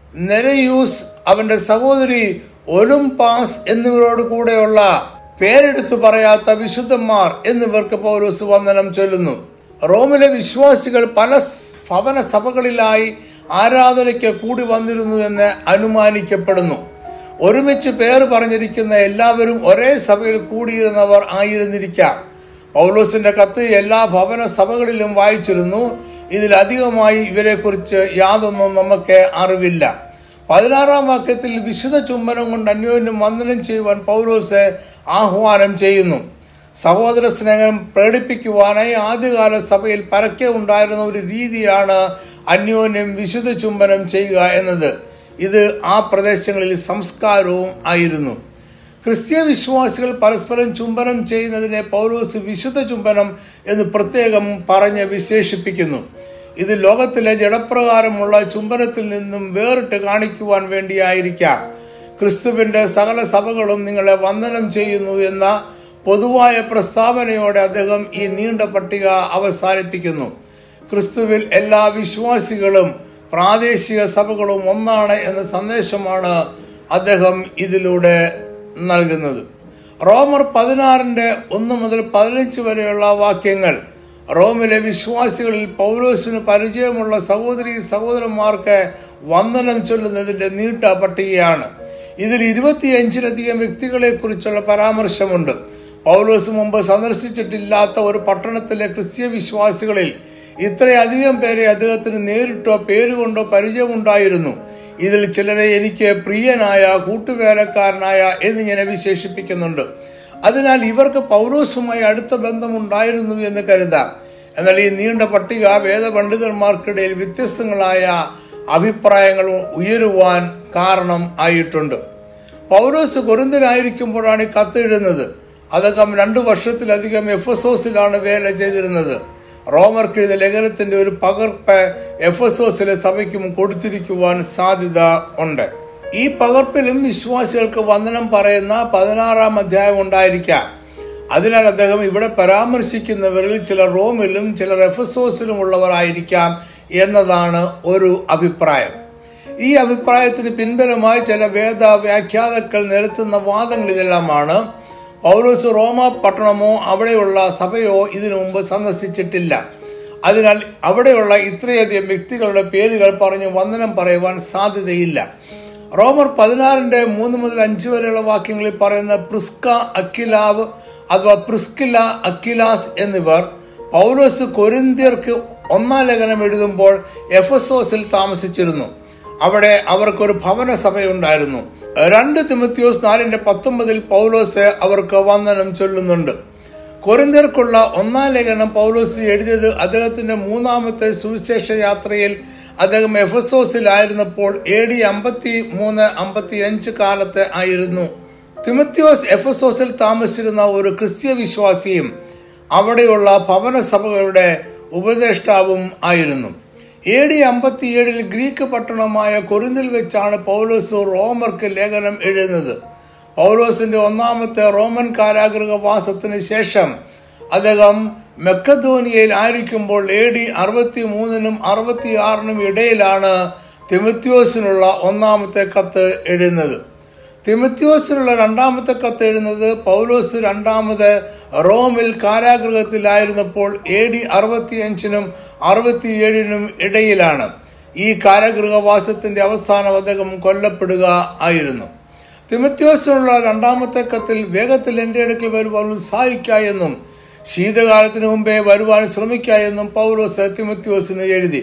നെരയൂസ് അവന്റെ സഹോദരി ഒലുംപാസ് എന്നിവരോട് കൂടെയുള്ള പേരെടുത്തു പറയാത്ത വിശുദ്ധന്മാർ എന്നിവർക്ക് പൗലോസ് വന്ദനം ചൊല്ലുന്നു റോമിലെ വിശ്വാസികൾ പല ഭവന സഭകളിലായി ആരാധനയ്ക്ക് കൂടി വന്നിരുന്നു എന്ന് അനുമാനിക്കപ്പെടുന്നു ഒരുമിച്ച് പേര് പറഞ്ഞിരിക്കുന്ന എല്ലാവരും ഒരേ സഭയിൽ കൂടിയിരുന്നവർ ആയിരുന്നിരിക്കാം പൗലോസിന്റെ കത്ത് എല്ലാ ഭവന സഭകളിലും വായിച്ചിരുന്നു ഇതിലധികമായി ഇവരെക്കുറിച്ച് യാതൊന്നും നമുക്ക് അറിവില്ല പതിനാറാം വാക്യത്തിൽ വിശുദ്ധ ചുംബനം കൊണ്ട് അന്യോന്യം വന്ദനം ചെയ്യുവാൻ പൗലോസ് ആഹ്വാനം ചെയ്യുന്നു സഹോദര സ്നേഹം പ്രകടിപ്പിക്കുവാനായി ആദ്യകാല സഭയിൽ പരക്കെ ഉണ്ടായിരുന്ന ഒരു രീതിയാണ് അന്യോന്യം വിശുദ്ധ ചുംബനം ചെയ്യുക എന്നത് ഇത് ആ പ്രദേശങ്ങളിൽ സംസ്കാരവും ആയിരുന്നു ക്രിസ്ത്യ വിശ്വാസികൾ പരസ്പരം ചുംബനം ചെയ്യുന്നതിനെ പൗലോസ് വിശുദ്ധ ചുംബനം എന്ന് പ്രത്യേകം പറഞ്ഞ് വിശേഷിപ്പിക്കുന്നു ഇത് ലോകത്തിലെ ജഡപ്രകാരമുള്ള ചുംബനത്തിൽ നിന്നും വേറിട്ട് കാണിക്കുവാൻ വേണ്ടിയായിരിക്കാം ക്രിസ്തുവിന്റെ സകല സഭകളും നിങ്ങളെ വന്ദനം ചെയ്യുന്നു എന്ന പൊതുവായ പ്രസ്താവനയോടെ അദ്ദേഹം ഈ നീണ്ട പട്ടിക അവസാനിപ്പിക്കുന്നു ക്രിസ്തുവിൽ എല്ലാ വിശ്വാസികളും പ്രാദേശിക സഭകളും ഒന്നാണ് എന്ന സന്ദേശമാണ് അദ്ദേഹം ഇതിലൂടെ നൽകുന്നത് റോമർ പതിനാറിന്റെ ഒന്ന് മുതൽ പതിനഞ്ച് വരെയുള്ള വാക്യങ്ങൾ റോമിലെ വിശ്വാസികളിൽ പൗലോസിന് പരിചയമുള്ള സഹോദരി സഹോദരന്മാർക്ക് വന്ദനം ചൊല്ലുന്നതിന്റെ നീട്ട പട്ടികയാണ് ഇതിൽ ഇരുപത്തിയഞ്ചിലധികം വ്യക്തികളെ കുറിച്ചുള്ള പരാമർശമുണ്ട് പൗലോസ് മുമ്പ് സന്ദർശിച്ചിട്ടില്ലാത്ത ഒരു പട്ടണത്തിലെ ക്രിസ്ത്യ വിശ്വാസികളിൽ ഇത്രയധികം പേരെ അദ്ദേഹത്തിന് നേരിട്ടോ പേരുകൊണ്ടോ പരിചയമുണ്ടായിരുന്നു ഇതിൽ ചിലരെ എനിക്ക് പ്രിയനായ കൂട്ടുവേലക്കാരനായ എന്നിങ്ങനെ വിശേഷിപ്പിക്കുന്നുണ്ട് അതിനാൽ ഇവർക്ക് പൗലോസുമായി അടുത്ത ബന്ധമുണ്ടായിരുന്നു എന്ന് കരുതാം എന്നാൽ ഈ നീണ്ട പട്ടിക വേദപണ്ഡിതന്മാർക്കിടയിൽ വ്യത്യസ്തങ്ങളായ അഭിപ്രായങ്ങൾ ഉയരുവാൻ കാരണം ആയിട്ടുണ്ട് പൗലോസ് കൊരിന്തലായിരിക്കുമ്പോഴാണ് ഈ കത്തെഴുതുന്നത് അദ്ദേഹം രണ്ടു വർഷത്തിലധികം എഫ് എസ് ഓസിലാണ് വേല ചെയ്തിരുന്നത് റോമർക്ക് എഴുതിയ ലേഖനത്തിന്റെ ഒരു പകർപ്പ് എഫ് എസ് ഓസിലെ സഭയ്ക്കും കൊടുത്തിരിക്കുവാൻ സാധ്യത ഉണ്ട് ഈ പകർപ്പിലും വിശ്വാസികൾക്ക് വന്ദനം പറയുന്ന പതിനാറാം അധ്യായം ഉണ്ടായിരിക്കാം അതിനാൽ അദ്ദേഹം ഇവിടെ പരാമർശിക്കുന്നവരിൽ ചിലർ റോമിലും ചിലർ എഫസോസിലും ഉള്ളവരായിരിക്കാം എന്നതാണ് ഒരു അഭിപ്രായം ഈ അഭിപ്രായത്തിന് പിൻബലമായി ചില വേദ വ്യാഖ്യാതാക്കൾ നിരത്തുന്ന വാദങ്ങൾ ഇതെല്ലാമാണ് പൗലോസ് റോമ പട്ടണമോ അവിടെയുള്ള സഭയോ ഇതിനു മുമ്പ് സന്ദർശിച്ചിട്ടില്ല അതിനാൽ അവിടെയുള്ള ഇത്രയധികം വ്യക്തികളുടെ പേരുകൾ പറഞ്ഞ് വന്ദനം പറയുവാൻ സാധ്യതയില്ല റോമർ പതിനാറിന്റെ മൂന്ന് മുതൽ അഞ്ച് വരെയുള്ള വാക്യങ്ങളിൽ പറയുന്ന പ്രിസ്ക അക്കിലാവ് അഥവാ പ്രിസ്കില അക്കിലാസ് എന്നിവർ പൗലോസ് കൊരിന്ത്യർക്ക് ഒന്നാം ലേഖനം എഴുതുമ്പോൾ എഫസോസിൽ താമസിച്ചിരുന്നു അവിടെ അവർക്കൊരു ഭവന സഭയുണ്ടായിരുന്നു രണ്ട് തിമത്യോസ് നാലിന്റെ പത്തൊമ്പതിൽ പൗലോസ് അവർക്ക് വന്ദനം ചൊല്ലുന്നുണ്ട് കൊരിന്ത്യർക്കുള്ള ഒന്നാം ലേഖനം പൗലോസ് എഴുതിയത് അദ്ദേഹത്തിന്റെ മൂന്നാമത്തെ സുവിശേഷ യാത്രയിൽ അദ്ദേഹം എഫസോസിലായിരുന്നപ്പോൾ എ ഡി അമ്പത്തി മൂന്ന് അമ്പത്തി അഞ്ച് കാലത്ത് ആയിരുന്നു തിമത്യോസ് എഫസോസിൽ താമസിച്ചിരുന്ന ഒരു ക്രിസ്ത്യ വിശ്വാസിയും അവിടെയുള്ള ഭവന സഭകളുടെ ഉപദേഷ്ടാവും ആയിരുന്നു എ ഡി അമ്പത്തിയേഴിൽ ഗ്രീക്ക് പട്ടണമായ കൊരിന്തിൽ വെച്ചാണ് പൗലോസ് റോമർക്ക് ലേഖനം എഴുതുന്നത് പൗലോസിന്റെ ഒന്നാമത്തെ റോമൻ കാരാഗൃഹവാസത്തിന് ശേഷം അദ്ദേഹം മെക്കധോനിയയിൽ ആയിരിക്കുമ്പോൾ എ ഡി അറുപത്തി മൂന്നിനും അറുപത്തി ആറിനും ഇടയിലാണ് തിമത്യോസിനുള്ള ഒന്നാമത്തെ കത്ത് എഴുതുന്നത് തിമത്യോസിനുള്ള രണ്ടാമത്തെ കത്ത് എഴുതുന്നത് പൗലോസ് രണ്ടാമത് റോമിൽ കാരാഗൃഹത്തിലായിരുന്നപ്പോൾ എ ഡി അറുപത്തി അഞ്ചിനും അറുപത്തിയേഴിനും ഇടയിലാണ് ഈ കാരാഗൃഹവാസത്തിന്റെ അവസാനം അദ്ദേഹം കൊല്ലപ്പെടുക ആയിരുന്നു തിമത്യോസിനുള്ള രണ്ടാമത്തെ കത്തിൽ വേഗത്തിൽ എൻ്റെ അടുക്കൽ വരുവാൻ ഉത്സാഹിക്ക എന്നും ശീതകാലത്തിന് മുമ്പേ വരുവാൻ ശ്രമിക്ക എന്നും പൗലോസ് തിമത്യോസിന് എഴുതി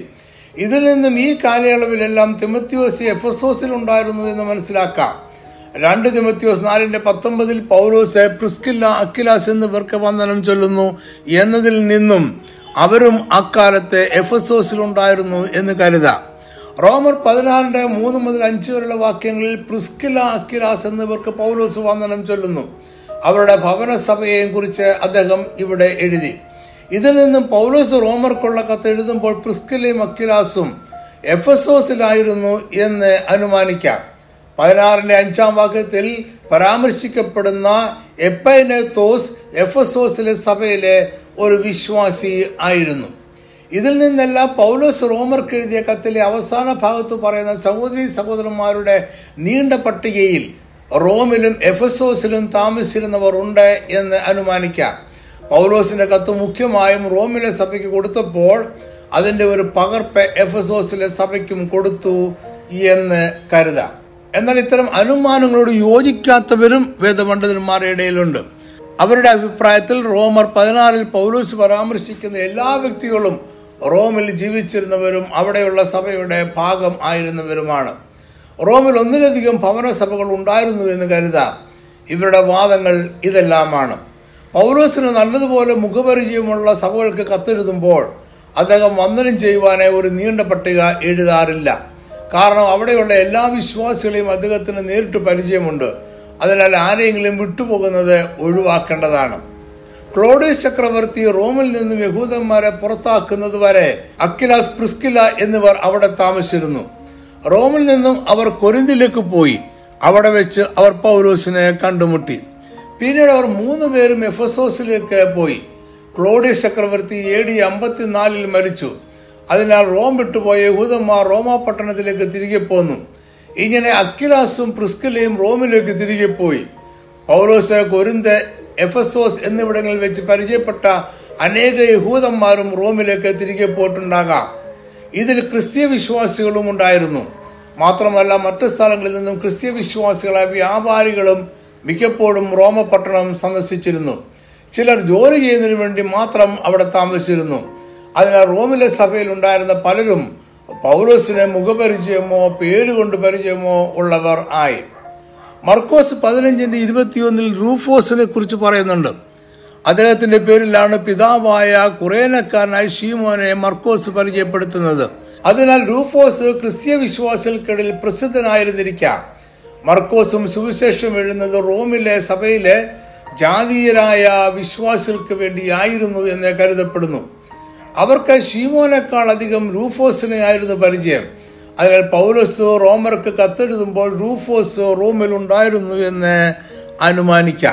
ഇതിൽ നിന്നും ഈ കാലയളവിലെല്ലാം തിമത്യോസ് എഫസോസിൽ ഉണ്ടായിരുന്നു എന്ന് മനസ്സിലാക്കാം രണ്ട് തിമത്യോസ് നാലിന്റെ പത്തൊമ്പതിൽ പൗലോസ് പ്രിസ്കില്ല അക്കിലാസ് എന്നിവർക്ക് വന്ദനം ചൊല്ലുന്നു എന്നതിൽ നിന്നും അവരും അക്കാലത്ത് എഫസോസിൽ ഉണ്ടായിരുന്നു എന്ന് കരുതാം റോമർ പതിനാറിന്റെ മൂന്ന് മുതൽ അഞ്ച് വരെയുള്ള വാക്യങ്ങളിൽ പ്രിസ്കില അക്കിലാസ് എന്നിവർക്ക് പൗലോസ് വന്ദനം ചൊല്ലുന്നു അവരുടെ ഭവന സഭയെയും കുറിച്ച് അദ്ദേഹം ഇവിടെ എഴുതി ഇതിൽ നിന്നും പൗലോസ് റോമർക്കുള്ള കത്ത് എഴുതുമ്പോൾ പ്രിസ്കിലയും അക്കിലാസും എഫസോസിലായിരുന്നു എന്ന് അനുമാനിക്കാം പതിനാറിന്റെ അഞ്ചാം വാക്യത്തിൽ പരാമർശിക്കപ്പെടുന്ന എപ്പൈനത്തോസ് എഫസോസിലെ സഭയിലെ ഒരു വിശ്വാസി ആയിരുന്നു ഇതിൽ നിന്നെല്ലാം പൗലോസ് റോമർക്ക് എഴുതിയ കത്തിലെ അവസാന ഭാഗത്ത് പറയുന്ന സഹോദരി സഹോദരന്മാരുടെ നീണ്ട പട്ടികയിൽ റോമിലും എഫസോസിലും താമസിച്ചിരുന്നവർ ഉണ്ട് എന്ന് അനുമാനിക്കാം പൗലോസിന്റെ കത്ത് മുഖ്യമായും റോമിലെ സഭയ്ക്ക് കൊടുത്തപ്പോൾ അതിന്റെ ഒരു പകർപ്പ് എഫസോസിലെ സഭയ്ക്കും കൊടുത്തു എന്ന് കരുതാം എന്നാൽ ഇത്തരം അനുമാനങ്ങളോട് യോജിക്കാത്തവരും വേദപണ്ഡിതന്മാരുടെ ഇടയിലുണ്ട് അവരുടെ അഭിപ്രായത്തിൽ റോമർ പതിനാറിൽ പൗലൂസ് പരാമർശിക്കുന്ന എല്ലാ വ്യക്തികളും റോമിൽ ജീവിച്ചിരുന്നവരും അവിടെയുള്ള സഭയുടെ ഭാഗം ആയിരുന്നവരുമാണ് റോമിൽ ഒന്നിലധികം ഭവന സഭകൾ ഉണ്ടായിരുന്നു എന്ന് കരുതാം ഇവരുടെ വാദങ്ങൾ ഇതെല്ലാമാണ് പൗലോസിന് നല്ലതുപോലെ മുഖപരിചയമുള്ള സഭകൾക്ക് കത്തെഴുതുമ്പോൾ അദ്ദേഹം വന്ദനം ചെയ്യുവാനായി ഒരു നീണ്ട പട്ടിക എഴുതാറില്ല കാരണം അവിടെയുള്ള എല്ലാ വിശ്വാസികളെയും അദ്ദേഹത്തിന് നേരിട്ട് പരിചയമുണ്ട് അതിനാൽ ആരെയെങ്കിലും വിട്ടുപോകുന്നത് ഒഴിവാക്കേണ്ടതാണ് ക്ലോഡിയസ് ചക്രവർത്തി റോമിൽ നിന്നും യഹൂദന്മാരെ പുറത്താക്കുന്നത് വരെ അക്കിലാസ് പ്രിസ്കില എന്നിവർ അവിടെ താമസിച്ചിരുന്നു റോമിൽ നിന്നും അവർ കൊരിന്തിലേക്ക് പോയി അവിടെ വെച്ച് അവർ പൗലോസിനെ കണ്ടുമുട്ടി പിന്നീട് അവർ മൂന്ന് പേരും എഫസോസിലേക്ക് പോയി ക്ലോഡിയസ് ചക്രവർത്തി എ ഡി അമ്പത്തിനാലിൽ മരിച്ചു അതിനാൽ റോം വിട്ടുപോയ യഹൂദന്മാർ റോമാ പട്ടണത്തിലേക്ക് തിരികെ പോന്നു ഇങ്ങനെ അക്കിലാസും പ്രിസ്കിലയും റോമിലേക്ക് തിരികെ പോയി പൗലോസ് കൊരിന്ത് എഫസോസ് എന്നിവിടങ്ങളിൽ വെച്ച് പരിചയപ്പെട്ട അനേക യഹൂദന്മാരും റോമിലേക്ക് തിരികെ പോയിട്ടുണ്ടാകാം ഇതിൽ ക്രിസ്തീയ വിശ്വാസികളും ഉണ്ടായിരുന്നു മാത്രമല്ല മറ്റു സ്ഥലങ്ങളിൽ നിന്നും ക്രിസ്തീയ വിശ്വാസികളായ വ്യാപാരികളും മിക്കപ്പോഴും റോമപട്ടണം സന്ദർശിച്ചിരുന്നു ചിലർ ജോലി ചെയ്യുന്നതിന് വേണ്ടി മാത്രം അവിടെ താമസിച്ചിരുന്നു അതിനാൽ റോമിലെ സഭയിൽ ഉണ്ടായിരുന്ന പലരും പൗലോസിന് മുഖപരിചയമോ പേരുകൊണ്ട് പരിചയമോ ഉള്ളവർ ആയി മർക്കോസ് പതിനഞ്ചിന്റെ ഇരുപത്തിയൊന്നിൽ റൂഫോസിനെ കുറിച്ച് പറയുന്നുണ്ട് അദ്ദേഹത്തിന്റെ പേരിലാണ് പിതാവായ കുറേനക്കാരനായ ഷീമോനെ മർക്കോസ് പരിചയപ്പെടുത്തുന്നത് അതിനാൽ റൂഫോസ് ക്രിസ്തീയ വിശ്വാസികൾക്കിടയിൽ പ്രസിദ്ധനായിരുന്നിരിക്കാം മർക്കോസും സുവിശേഷം എഴുതുന്നത് റോമിലെ സഭയിലെ ജാതീയരായ വിശ്വാസികൾക്ക് വേണ്ടിയായിരുന്നു എന്ന് കരുതപ്പെടുന്നു അവർക്ക് ഷീമോനേക്കാൾ അധികം റൂഫോസിനെ ആയിരുന്നു പരിചയം അതിനാൽ പൗലോസ് റോമർക്ക് കത്തെഴുതുമ്പോൾ റൂഫോസ് റോമിൽ ഉണ്ടായിരുന്നു എന്ന് അനുമാനിക്കാം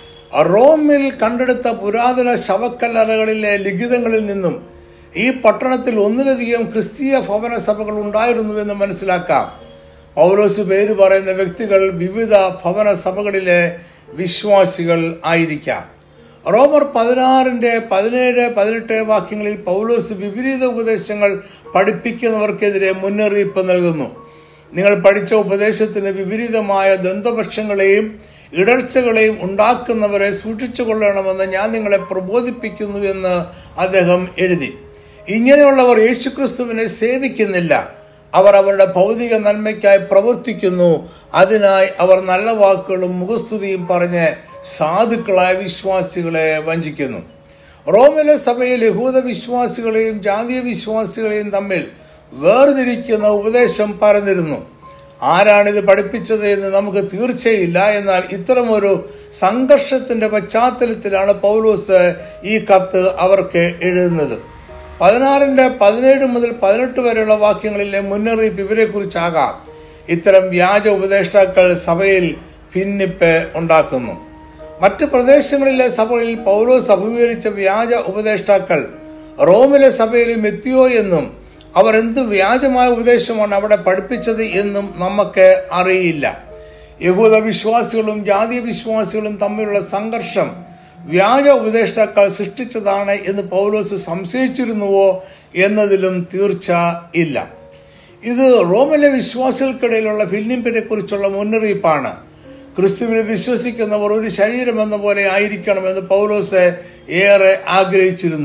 റോമിൽ കണ്ടെടുത്ത പുരാതന ശവക്കല്ലറകളിലെ ലിഖിതങ്ങളിൽ നിന്നും ഈ പട്ടണത്തിൽ ഒന്നിലധികം ക്രിസ്തീയ ഭവന സഭകൾ ഉണ്ടായിരുന്നുവെന്ന് മനസ്സിലാക്കാം പൗലോസ് പേര് പറയുന്ന വ്യക്തികൾ വിവിധ ഭവന സഭകളിലെ വിശ്വാസികൾ ആയിരിക്കാം റോമർ പതിനാറിന്റെ പതിനേഴ് പതിനെട്ട് വാക്യങ്ങളിൽ പൗലോസ് വിപരീത ഉപദേശങ്ങൾ പഠിപ്പിക്കുന്നവർക്കെതിരെ മുന്നറിയിപ്പ് നൽകുന്നു നിങ്ങൾ പഠിച്ച ഉപദേശത്തിന് വിപരീതമായ ദന്തപക്ഷങ്ങളെയും ഇടർച്ചകളെയും ഉണ്ടാക്കുന്നവരെ സൂക്ഷിച്ചു കൊള്ളണമെന്ന് ഞാൻ നിങ്ങളെ പ്രബോധിപ്പിക്കുന്നു എന്ന് അദ്ദേഹം എഴുതി ഇങ്ങനെയുള്ളവർ യേശുക്രിസ്തുവിനെ സേവിക്കുന്നില്ല അവർ അവരുടെ ഭൗതിക നന്മയ്ക്കായി പ്രവർത്തിക്കുന്നു അതിനായി അവർ നല്ല വാക്കുകളും മുഖസ്തുതിയും പറഞ്ഞ് സാധുക്കളായ വിശ്വാസികളെ വഞ്ചിക്കുന്നു റോമിലെ സഭയിൽ യഹൂദ വിശ്വാസികളെയും ജാതീയ വിശ്വാസികളെയും തമ്മിൽ വേർതിരിക്കുന്ന ഉപദേശം പറഞ്ഞിരുന്നു ആരാണിത് പഠിപ്പിച്ചത് എന്ന് നമുക്ക് തീർച്ചയില്ല എന്നാൽ ഇത്തരമൊരു സംഘർഷത്തിന്റെ പശ്ചാത്തലത്തിലാണ് പൗലോസ് ഈ കത്ത് അവർക്ക് എഴുതുന്നത് പതിനാറിന്റെ പതിനേഴ് മുതൽ പതിനെട്ട് വരെയുള്ള വാക്യങ്ങളിലെ മുന്നറിയിപ്പ് ഇവരെക്കുറിച്ചാകാം ഇത്തരം വ്യാജ ഉപദേഷ്ടാക്കൾ സഭയിൽ ഭിന്നിപ്പ് ഉണ്ടാക്കുന്നു മറ്റ് പ്രദേശങ്ങളിലെ സഭകളിൽ പൗലോസ് അഭിമുഖീകരിച്ച വ്യാജ ഉപദേഷ്ടാക്കൾ റോമിലെ സഭയിലും എത്തിയോ എന്നും അവർ എന്ത് വ്യാജമായ ഉപദേശമാണ് അവിടെ പഠിപ്പിച്ചത് എന്നും നമുക്ക് അറിയില്ല യഹൂദ വിശ്വാസികളും ജാതീയ വിശ്വാസികളും തമ്മിലുള്ള സംഘർഷം വ്യാജ ഉപദേഷ്ടാക്കൾ സൃഷ്ടിച്ചതാണ് എന്ന് പൗലോസ് സംശയിച്ചിരുന്നുവോ എന്നതിലും തീർച്ച ഇല്ല ഇത് റോമിലെ വിശ്വാസികൾക്കിടയിലുള്ള ഭിന്നിപ്പിനെ കുറിച്ചുള്ള മുന്നറിയിപ്പാണ് ക്രിസ്തുവിനെ വിശ്വസിക്കുന്നവർ ഒരു ശരീരം എന്ന പോലെ ആയിരിക്കണമെന്ന് പൗലോസ് ഏറെ ആഗ്രഹിച്ചിരുന്നു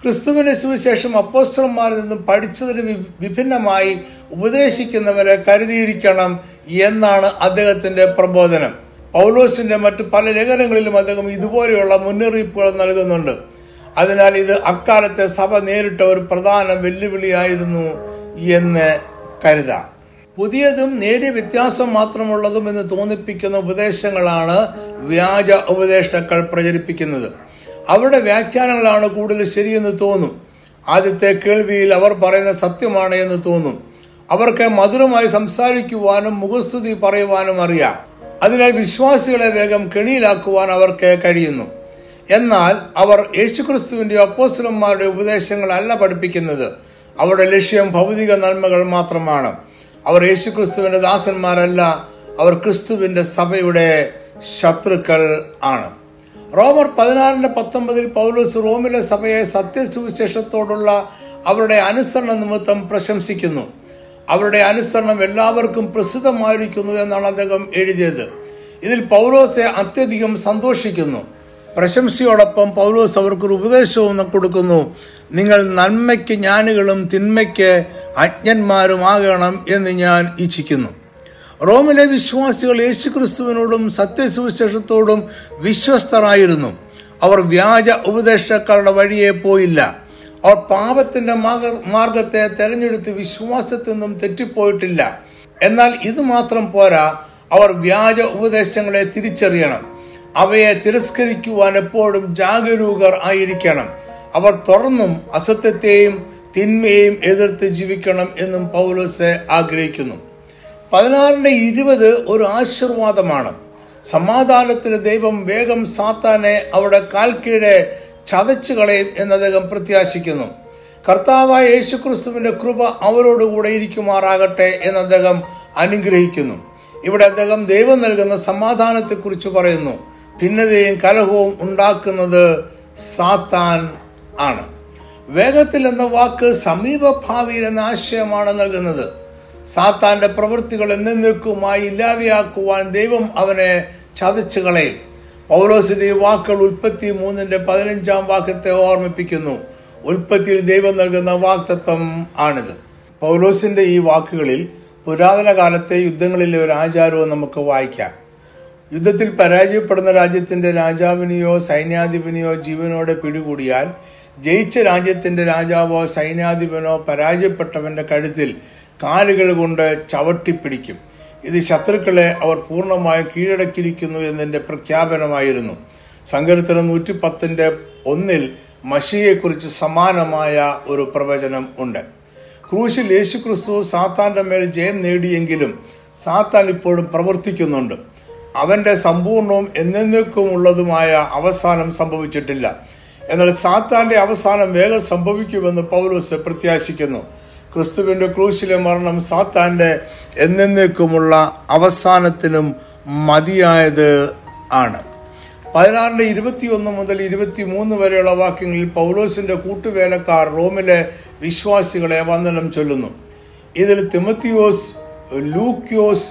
ക്രിസ്തുവിന്റെ സുവിശേഷം അപ്പോസ്റ്റർമാരിൽ നിന്നും പഠിച്ചതിന് വി- വിഭിന്നമായി ഉപദേശിക്കുന്നവരെ കരുതിയിരിക്കണം എന്നാണ് അദ്ദേഹത്തിന്റെ പ്രബോധനം പൗലോസിന്റെ മറ്റു പല ലേഖനങ്ങളിലും അദ്ദേഹം ഇതുപോലെയുള്ള മുന്നറിയിപ്പുകൾ നൽകുന്നുണ്ട് അതിനാൽ ഇത് അക്കാലത്തെ സഭ നേരിട്ട ഒരു പ്രധാന വെല്ലുവിളിയായിരുന്നു എന്ന് കരുതാം പുതിയതും നേരിയ വ്യത്യാസം മാത്രമുള്ളതും എന്ന് തോന്നിപ്പിക്കുന്ന ഉപദേശങ്ങളാണ് വ്യാജ ഉപദേഷ്ടാക്കൾ പ്രചരിപ്പിക്കുന്നത് അവരുടെ വ്യാഖ്യാനങ്ങളാണ് കൂടുതൽ ശരിയെന്ന് തോന്നും ആദ്യത്തെ കേൾവിയിൽ അവർ പറയുന്ന സത്യമാണ് എന്ന് തോന്നും അവർക്ക് മധുരമായി സംസാരിക്കുവാനും മുഖസ്തുതി പറയുവാനും അറിയാം അതിനാൽ വിശ്വാസികളെ വേഗം കെണിയിലാക്കുവാൻ അവർക്ക് കഴിയുന്നു എന്നാൽ അവർ യേശുക്രിസ്തുവിന്റെ അപ്പോസ്തലന്മാരുടെ ഉപദേശങ്ങളല്ല പഠിപ്പിക്കുന്നത് അവരുടെ ലക്ഷ്യം ഭൗതിക നന്മകൾ മാത്രമാണ് അവർ യേശുക്രിസ്തുവിന്റെ ദാസന്മാരല്ല അവർ ക്രിസ്തുവിന്റെ സഭയുടെ ശത്രുക്കൾ ആണ് റോമർ പതിനാറിന്റെ പത്തൊമ്പതിൽ പൗലോസ് റോമിലെ സഭയെ സത്യസുവിശേഷത്തോടുള്ള അവരുടെ അനുസരണ നിമിത്തം പ്രശംസിക്കുന്നു അവരുടെ അനുസരണം എല്ലാവർക്കും പ്രസിദ്ധമായിരിക്കുന്നു എന്നാണ് അദ്ദേഹം എഴുതിയത് ഇതിൽ പൗലോസെ അത്യധികം സന്തോഷിക്കുന്നു പ്രശംസയോടൊപ്പം പൗലോസ് അവർക്കൊരു ഉപദേശവും കൊടുക്കുന്നു നിങ്ങൾ നന്മയ്ക്ക് ജ്ഞാനികളും തിന്മയ്ക്ക് അജ്ഞന്മാരുമാകണം എന്ന് ഞാൻ ഇച്ഛിക്കുന്നു റോമിലെ വിശ്വാസികൾ യേശുക്രിസ്തുവിനോടും സത്യസുവിശേഷത്തോടും വിശ്വസ്തരായിരുന്നു അവർ വ്യാജ ഉപദേഷ്ടാക്കളുടെ വഴിയെ പോയില്ല അവർ പാപത്തിന്റെ മാർഗ- മാർഗത്തെ തെരഞ്ഞെടുത്ത് വിശ്വാസത്തിൽ നിന്നും തെറ്റിപ്പോയിട്ടില്ല എന്നാൽ ഇത് മാത്രം പോരാ അവർ വ്യാജ ഉപദേശങ്ങളെ തിരിച്ചറിയണം അവയെ തിരസ്കരിക്കുവാൻ എപ്പോഴും ജാഗരൂകർ ആയിരിക്കണം അവർ തുറന്നും അസത്യത്തെയും തിന്മയെയും എതിർത്ത് ജീവിക്കണം എന്നും പൗലോസ് ആഗ്രഹിക്കുന്നു പതിനാറിന്റെ ഇരുപത് ഒരു ആശീർവാദമാണ് സമാധാനത്തിന് ദൈവം വേഗം സാത്താനെ അവിടെ കാൽക്കീഴെ ചതച്ചു കളയും എന്ന് അദ്ദേഹം പ്രത്യാശിക്കുന്നു കർത്താവായ യേശുക്രിസ്തുവിന്റെ കൃപ അവരോടുകൂടെ ഇരിക്കുമാറാകട്ടെ എന്ന് അദ്ദേഹം അനുഗ്രഹിക്കുന്നു ഇവിടെ അദ്ദേഹം ദൈവം നൽകുന്ന സമാധാനത്തെക്കുറിച്ച് പറയുന്നു ഭിന്നതയും കലഹവും ഉണ്ടാക്കുന്നത് സാത്താൻ ആണ് വേഗത്തിൽ എന്ന വാക്ക് സമീപഭാവിയിൽ എന്ന ആശയമാണ് നൽകുന്നത് സാത്താന്റെ പ്രവൃത്തികൾ എന്നേക്കുമായി ഇല്ലാതെയാക്കുവാൻ ദൈവം അവനെ ചതച്ചു കളയും പൗലോസിന്റെ ഈ വാക്കുകൾ ഉൽപ്പത്തി മൂന്നിന്റെ പതിനഞ്ചാം വാക്യത്തെ ഓർമ്മിപ്പിക്കുന്നു ഉൽപ്പത്തിയിൽ ദൈവം നൽകുന്ന വാക്തത്വം ആണിത് പൗലോസിന്റെ ഈ വാക്കുകളിൽ പുരാതന കാലത്തെ യുദ്ധങ്ങളിലെ ഒരു ആചാരവും നമുക്ക് വായിക്കാം യുദ്ധത്തിൽ പരാജയപ്പെടുന്ന രാജ്യത്തിന്റെ രാജാവിനെയോ സൈന്യാധിപനെയോ ജീവനോടെ പിടികൂടിയാൽ ജയിച്ച രാജ്യത്തിന്റെ രാജാവോ സൈന്യാധിപനോ പരാജയപ്പെട്ടവന്റെ കഴുത്തിൽ കാലുകൾ കൊണ്ട് ചവിട്ടിപ്പിടിക്കും ഇത് ശത്രുക്കളെ അവർ പൂർണ്ണമായും കീഴടക്കിയിരിക്കുന്നു എന്നതിന്റെ പ്രഖ്യാപനമായിരുന്നു സങ്കീർത്തനം നൂറ്റി പത്തിന്റെ ഒന്നിൽ മഷിയെക്കുറിച്ച് സമാനമായ ഒരു പ്രവചനം ഉണ്ട് ക്രൂശിൽ യേശുക്രിസ്തു സാത്താന്റെ മേൽ ജയം നേടിയെങ്കിലും സാത്താൻ ഇപ്പോഴും പ്രവർത്തിക്കുന്നുണ്ട് അവന്റെ സമ്പൂർണവും എന്നേക്കുമുള്ളതുമായ അവസാനം സംഭവിച്ചിട്ടില്ല എന്നാൽ സാത്താന്റെ അവസാനം വേഗം സംഭവിക്കുമെന്ന് പൗലോസ് പ്രത്യാശിക്കുന്നു ക്രിസ്തുവിന്റെ ക്രൂശിലെ മരണം സാത്താന്റെ എന്നേക്കുമുള്ള അവസാനത്തിനും മതിയായത് ആണ് പതിനാറിന്റെ ഇരുപത്തിയൊന്ന് മുതൽ ഇരുപത്തിമൂന്ന് വരെയുള്ള വാക്യങ്ങളിൽ പൗലോസിന്റെ കൂട്ടുവേലക്കാർ റോമിലെ വിശ്വാസികളെ വന്ദനം ചൊല്ലുന്നു ഇതിൽ തിമത്തിയോസ് ലൂക്യോസ്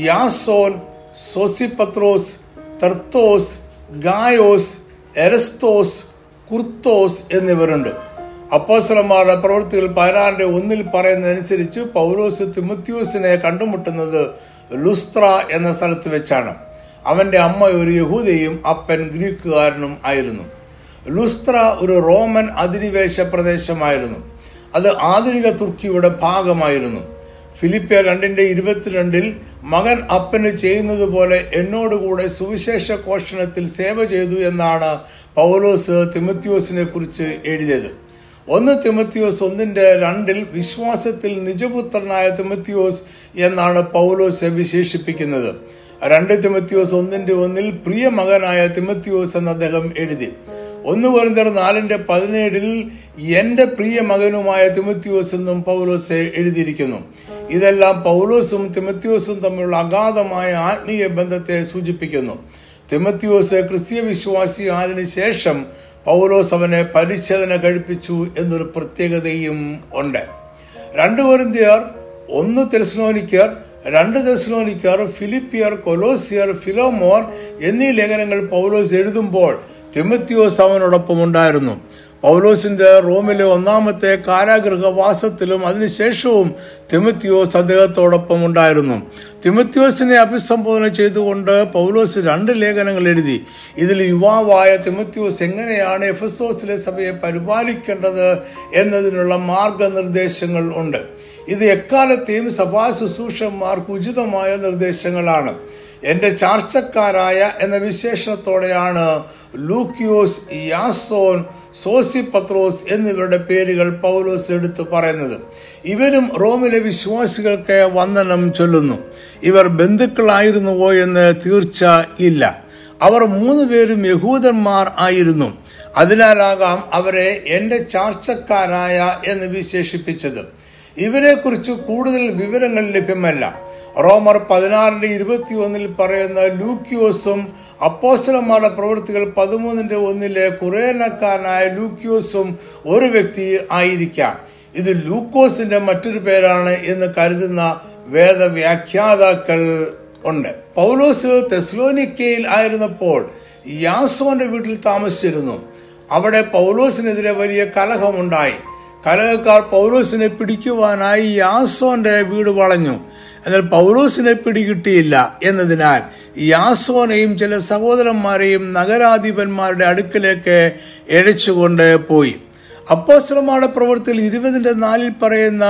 യാസോൻ സോസിപത്രോസ് തെർത്തോസ് ഗായോസ് എരസ്തോസ് കുർത്തോസ് എന്നിവരുണ്ട് അപ്പോസ്തലന്മാരുടെ പ്രവൃത്തികൾ പതിനാറിന്റെ ഒന്നിൽ പറയുന്നതനുസരിച്ച് പൗലോസ് തിമത്യോസിനെ കണ്ടുമുട്ടുന്നത് ലുസ്ത്ര എന്ന സ്ഥലത്ത് വെച്ചാണ് അവന്റെ അമ്മ ഒരു യഹൂദയും അപ്പൻ ഗ്രീക്കുകാരനും ആയിരുന്നു ലുസ്ത്ര ഒരു റോമൻ അധിനിവേശ പ്രദേശമായിരുന്നു അത് ആധുനിക തുർക്കിയുടെ ഭാഗമായിരുന്നു ഫിലിപ്പിയ രണ്ടിന്റെ ഇരുപത്തിരണ്ടിൽ മകൻ അപ്പന് ചെയ്യുന്നത് പോലെ എന്നോടുകൂടെ സുവിശേഷ ഘോഷണത്തിൽ സേവ ചെയ്തു എന്നാണ് പൗലോസ് തിമത്യോസിനെ കുറിച്ച് എഴുതിയത് ഒന്ന് തിമത്യോസ് ഒന്നിന്റെ രണ്ടിൽ വിശ്വാസത്തിൽ നിജപുത്രനായ തിമത്യോസ് എന്നാണ് പൗലോസ് വിശേഷിപ്പിക്കുന്നത് രണ്ട് തിമത്യോസ് ഒന്നിന്റെ ഒന്നിൽ പ്രിയ മകനായ തിമത്യോസ് എന്ന് അദ്ദേഹം എഴുതി ഒന്ന് കോരിന്തർ നാലിന്റെ പതിനേഴിൽ എന്റെ പ്രിയ മകനുമായ തിമത്യോസ് എന്നും പൗലോസ് എഴുതിയിരിക്കുന്നു ഇതെല്ലാം പൗലോസും തിമത്യോസും തമ്മിലുള്ള അഗാധമായ ആത്മീയ ബന്ധത്തെ സൂചിപ്പിക്കുന്നു തിമത്യോസ് ക്രിസ്തീയ വിശ്വാസി ആയതിനു ശേഷം പൗലോസ് അവനെ പരിച്ഛേദന കഴിപ്പിച്ചു എന്നൊരു പ്രത്യേകതയും ഉണ്ട് രണ്ട് കൊരിന്തിയർ ഒന്ന് തെസ്ലോനിക്കർ രണ്ട് തെസ്ലോനിക്കർ ഫിലിപ്പിയർ കൊലോസിയർ ഫിലോമോർ എന്നീ ലേഖനങ്ങൾ പൗലോസ് എഴുതുമ്പോൾ തിമത്യോസ് അവനോടൊപ്പം ഉണ്ടായിരുന്നു പൗലോസിന്റെ റോമിലെ ഒന്നാമത്തെ കാരാഗൃഹവാസത്തിലും അതിനുശേഷവും തിമത്യോസ് അദ്ദേഹത്തോടൊപ്പം ഉണ്ടായിരുന്നു തിമത്യോസിനെ അഭിസംബോധന ചെയ്തുകൊണ്ട് പൗലോസ് രണ്ട് ലേഖനങ്ങൾ എഴുതി ഇതിൽ യുവാവായ തിമത്യോസ് എങ്ങനെയാണ് എഫസോസിലെ സഭയെ പരിപാലിക്കേണ്ടത് എന്നതിനുള്ള മാർഗനിർദ്ദേശങ്ങൾ ഉണ്ട് ഇത് എക്കാലത്തെയും സഭാ ശുശ്രൂഷന്മാർക്ക് ഉചിതമായ നിർദ്ദേശങ്ങളാണ് എൻ്റെ ചാർച്ചക്കാരായ എന്ന വിശേഷണത്തോടെയാണ് ലൂക്കിയോസ് യാസോൻ സോസി പത്രോസ് എന്നിവരുടെ പേരുകൾ പൗലോസ് എടുത്തു പറയുന്നത് ഇവരും റോമിലെ വിശ്വാസികൾക്ക് വന്ദനം ചൊല്ലുന്നു ഇവർ ബന്ധുക്കളായിരുന്നുവോ എന്ന് തീർച്ച ഇല്ല അവർ മൂന്ന് പേരും യഹൂദന്മാർ ആയിരുന്നു അതിനാലാകാം അവരെ എൻ്റെ ചാർച്ചക്കാരായ എന്ന് വിശേഷിപ്പിച്ചത് ഇവരെക്കുറിച്ച് കൂടുതൽ വിവരങ്ങൾ ലഭ്യമല്ല റോമർ പതിനാറിന്റെ ഇരുപത്തി ഒന്നിൽ പറയുന്ന ലൂക്യോസും അപ്പോസ്റ്റലന്മാരുടെ പ്രവൃത്തികൾ പതിമൂന്നിന്റെ ഒന്നിലെ കുറേനക്കാരനായ ലൂക്യോസും ഒരു വ്യക്തി ആയിരിക്കാം ഇത് ലൂക്കോസിന്റെ മറ്റൊരു പേരാണ് എന്ന് കരുതുന്ന വേദവ്യാഖ്യാതാക്കൾ ഉണ്ട് പൗലോസ് തെസ്ലോനിക്കയിൽ ആയിരുന്നപ്പോൾ യാസോന്റെ വീട്ടിൽ താമസിച്ചിരുന്നു അവിടെ പൗലോസിനെതിരെ വലിയ കലഹമുണ്ടായി കലഹക്കാർ പൗലോസിനെ പിടിക്കുവാനായി യാസോന്റെ വീട് വളഞ്ഞു എന്നാൽ പൗലോസിനെ പിടികിട്ടിയില്ല എന്നതിനാൽ യാസോനെയും ചില സഹോദരന്മാരെയും നഗരാധിപന്മാരുടെ അടുക്കിലേക്ക് എഴച്ചുകൊണ്ട് പോയി അപ്പോസ്തലന്മാരുടെ പ്രവൃത്തിയിൽ ഇരുപതിന്റെ നാലിൽ പറയുന്ന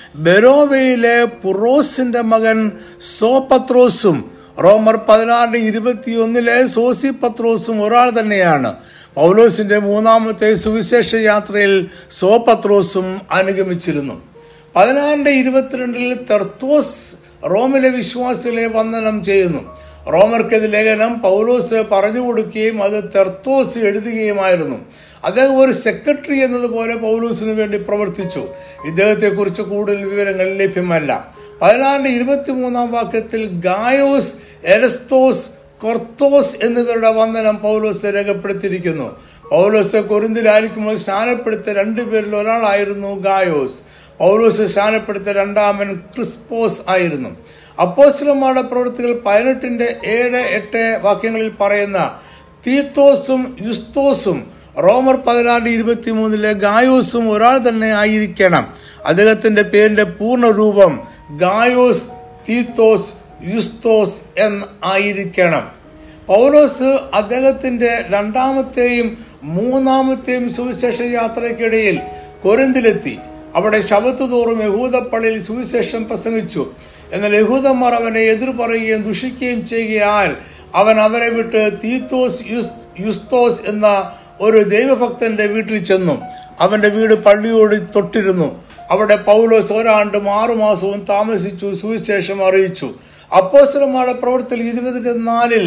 ബെരോവയിലെ പുറോസിന്റെ മകൻ സോപത്രോസും റോമർ പതിനാറിന്റെ ഇരുപത്തിയൊന്നിലെ സോസി പത്രോസും ഒരാൾ തന്നെയാണ് പൗലോസിന്റെ മൂന്നാമത്തെ സുവിശേഷ യാത്രയിൽ സോപത്രോസും അനുഗമിച്ചിരുന്നു പതിനാറിന്റെ ഇരുപത്തിരണ്ടിൽ തെർത്തോസ് റോമിലെ വിശ്വാസികളെ വന്ദനം ചെയ്യുന്നു റോമർക്കെത് ലേഖനം പൗലോസ് പറഞ്ഞു കൊടുക്കുകയും അത് തെർത്തോസ് എഴുതുകയുമായിരുന്നു അദ്ദേഹം ഒരു സെക്രട്ടറി എന്നതുപോലെ പൗലൂസിന് വേണ്ടി പ്രവർത്തിച്ചു ഇദ്ദേഹത്തെക്കുറിച്ച് കൂടുതൽ വിവരങ്ങൾ ലഭ്യമല്ല പതിനാറിന്റെ ഇരുപത്തി മൂന്നാം വാക്യത്തിൽ ഗായോസ് എരസ്തോസ് കൊർത്തോസ് എന്നിവരുടെ വന്ദനം പൗലോസ് രേഖപ്പെടുത്തിയിരിക്കുന്നു പൗലോസ് കൊരിന്തിലായിരിക്കുമ്പോൾ സ്നാനപ്പെടുത്തിയ രണ്ടുപേരിൽ ഒരാളായിരുന്നു ഗായോസ് പൗലോസ് സ്നാനപ്പെടുത്തിയ രണ്ടാമൻ ക്രിസ്പോസ് ആയിരുന്നു അപ്പോസ്റ്റലന്മാരുടെ പ്രവൃത്തികൾ പതിനെട്ടിന്റെ ഏഴ് എട്ട് വാക്യങ്ങളിൽ പറയുന്ന തീത്തോസും യുസ്തോസും റോമർ പതിനാറിന്റെ ഇരുപത്തി മൂന്നിലെ ഗായോസും ഒരാൾ തന്നെ ആയിരിക്കണം അദ്ദേഹത്തിന്റെ പേരിന്റെ പൂർണ്ണ രൂപം ഗായോസ് തീത്തോസ് യുസ്തോസ് എന്ന് ആയിരിക്കണം പൗലോസ് അദ്ദേഹത്തിന്റെ രണ്ടാമത്തെയും മൂന്നാമത്തെയും സുവിശേഷ യാത്രയ്ക്കിടയിൽ കൊരിന്തിലെത്തി അവിടെ ശബത്ത് തോറും യഹൂദപ്പള്ളിയിൽ സുവിശേഷം പ്രസംഗിച്ചു എന്നാൽ യഹൂദന്മാർ അവനെ എതിർ പറയുകയും ദുഷിക്കുകയും ചെയ്യുകയാൽ അവൻ അവരെ വിട്ട് തീത്തോസ് യുസ് യുസ്തോസ് എന്ന ഒരു ദൈവഭക്തന്റെ വീട്ടിൽ ചെന്നു അവന്റെ വീട് പള്ളിയോട് തൊട്ടിരുന്നു അവിടെ പൗലോസ് ഒരാണ്ടും ആറുമാസവും താമസിച്ചു സുവിശേഷം അറിയിച്ചു അപ്പോസ്റ്റലന്മാരുടെ പ്രവർത്തിയിൽ ഇരുപതിന്റെ നാലിൽ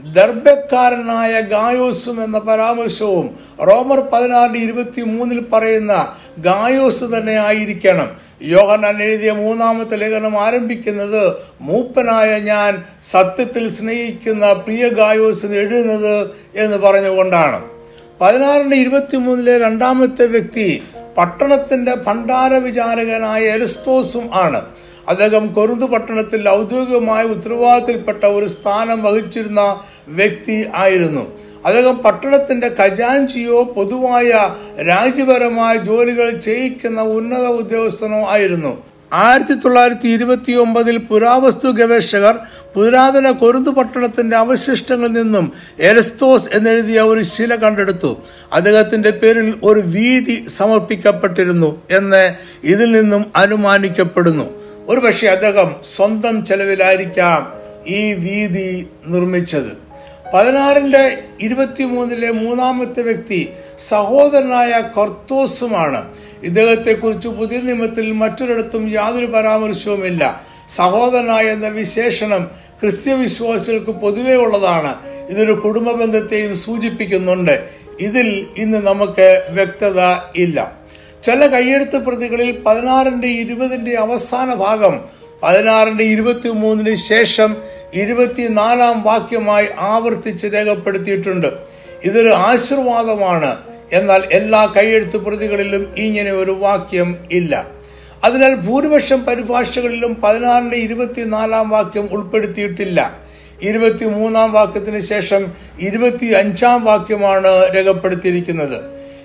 ദർഭക്കാരനായ ഗായോസും എന്ന പരാമർശവും റോമർ പതിനാറിന്റെ ഇരുപത്തി മൂന്നിൽ പറയുന്ന ഗായോസ് തന്നെ ആയിരിക്കണം യോഹന്നാൻ എഴുതിയ മൂന്നാമത്തെ ലേഖനം ആരംഭിക്കുന്നത് മൂപ്പനായ ഞാൻ സത്യത്തിൽ സ്നേഹിക്കുന്ന പ്രിയ ഗായോസിന് എഴുതുന്നത് എന്ന് പറഞ്ഞുകൊണ്ടാണ് പതിനാറിന്റെ ഇരുപത്തി മൂന്നിലെ രണ്ടാമത്തെ വ്യക്തി പട്ടണത്തിന്റെ ഭണ്ഡാര വിചാരകനായ എരിസ്തോസും ആണ് അദ്ദേഹം കൊരുന്തു പട്ടണത്തിൽ ഔദ്യോഗികമായ ഉത്തരവാദിത്തത്തിൽപ്പെട്ട ഒരു സ്ഥാനം വഹിച്ചിരുന്ന വ്യക്തി ആയിരുന്നു അദ്ദേഹം പട്ടണത്തിന്റെ ഖജാൻജിയോ പൊതുവായ രാജ്യപരമായ ജോലികൾ ചെയ്യിക്കുന്ന ഉന്നത ഉദ്യോഗസ്ഥനോ ആയിരുന്നു ആയിരത്തി തൊള്ളായിരത്തി ഇരുപത്തി ഒമ്പതിൽ പുരാവസ്തു ഗവേഷകർ പുരാതന കൊരുന്തു പട്ടണത്തിന്റെ അവശിഷ്ടങ്ങളിൽ നിന്നും എരസ്തോസ് എന്നെഴുതിയ ഒരു ശില കണ്ടെടുത്തു അദ്ദേഹത്തിന്റെ പേരിൽ ഒരു വീതി സമർപ്പിക്കപ്പെട്ടിരുന്നു എന്ന് ഇതിൽ നിന്നും അനുമാനിക്കപ്പെടുന്നു ഒരുപക്ഷെ അദ്ദേഹം സ്വന്തം ചെലവിലായിരിക്കാം ഈ വീതി നിർമ്മിച്ചത് പതിനാറിന്റെ ഇരുപത്തിമൂന്നിലെ മൂന്നാമത്തെ വ്യക്തി സഹോദരനായ കർത്തോസുമാണ് ഇദ്ദേഹത്തെക്കുറിച്ച് പുതിയ നിയമത്തിൽ മറ്റൊരിടത്തും യാതൊരു പരാമർശവുമില്ല സഹോദരനായ എന്ന വിശേഷണം ക്രിസ്ത്യ വിശ്വാസികൾക്ക് പൊതുവേ ഉള്ളതാണ് ഇതൊരു കുടുംബ ബന്ധത്തെയും സൂചിപ്പിക്കുന്നുണ്ട് ഇതിൽ ഇന്ന് നമുക്ക് വ്യക്തത ഇല്ല ചില കയ്യെഴുത്ത് പ്രതികളിൽ പതിനാറിന്റെ ഇരുപതിന്റെ അവസാന ഭാഗം പതിനാറിന്റെ ഇരുപത്തി മൂന്നിന് ശേഷം ഇരുപത്തിനാലാം വാക്യമായി ആവർത്തിച്ച് രേഖപ്പെടുത്തിയിട്ടുണ്ട് ഇതൊരു ആശീർവാദമാണ് എന്നാൽ എല്ലാ കൈയെഴുത്ത് പ്രതികളിലും ഇങ്ങനെ ഒരു വാക്യം ഇല്ല അതിനാൽ ഭൂരിപക്ഷം പരിഭാഷകളിലും പതിനാറിന്റെ ഇരുപത്തിനാലാം വാക്യം ഉൾപ്പെടുത്തിയിട്ടില്ല ഇരുപത്തി മൂന്നാം വാക്യത്തിന് ശേഷം ഇരുപത്തി അഞ്ചാം വാക്യമാണ് രേഖപ്പെടുത്തിയിരിക്കുന്നത്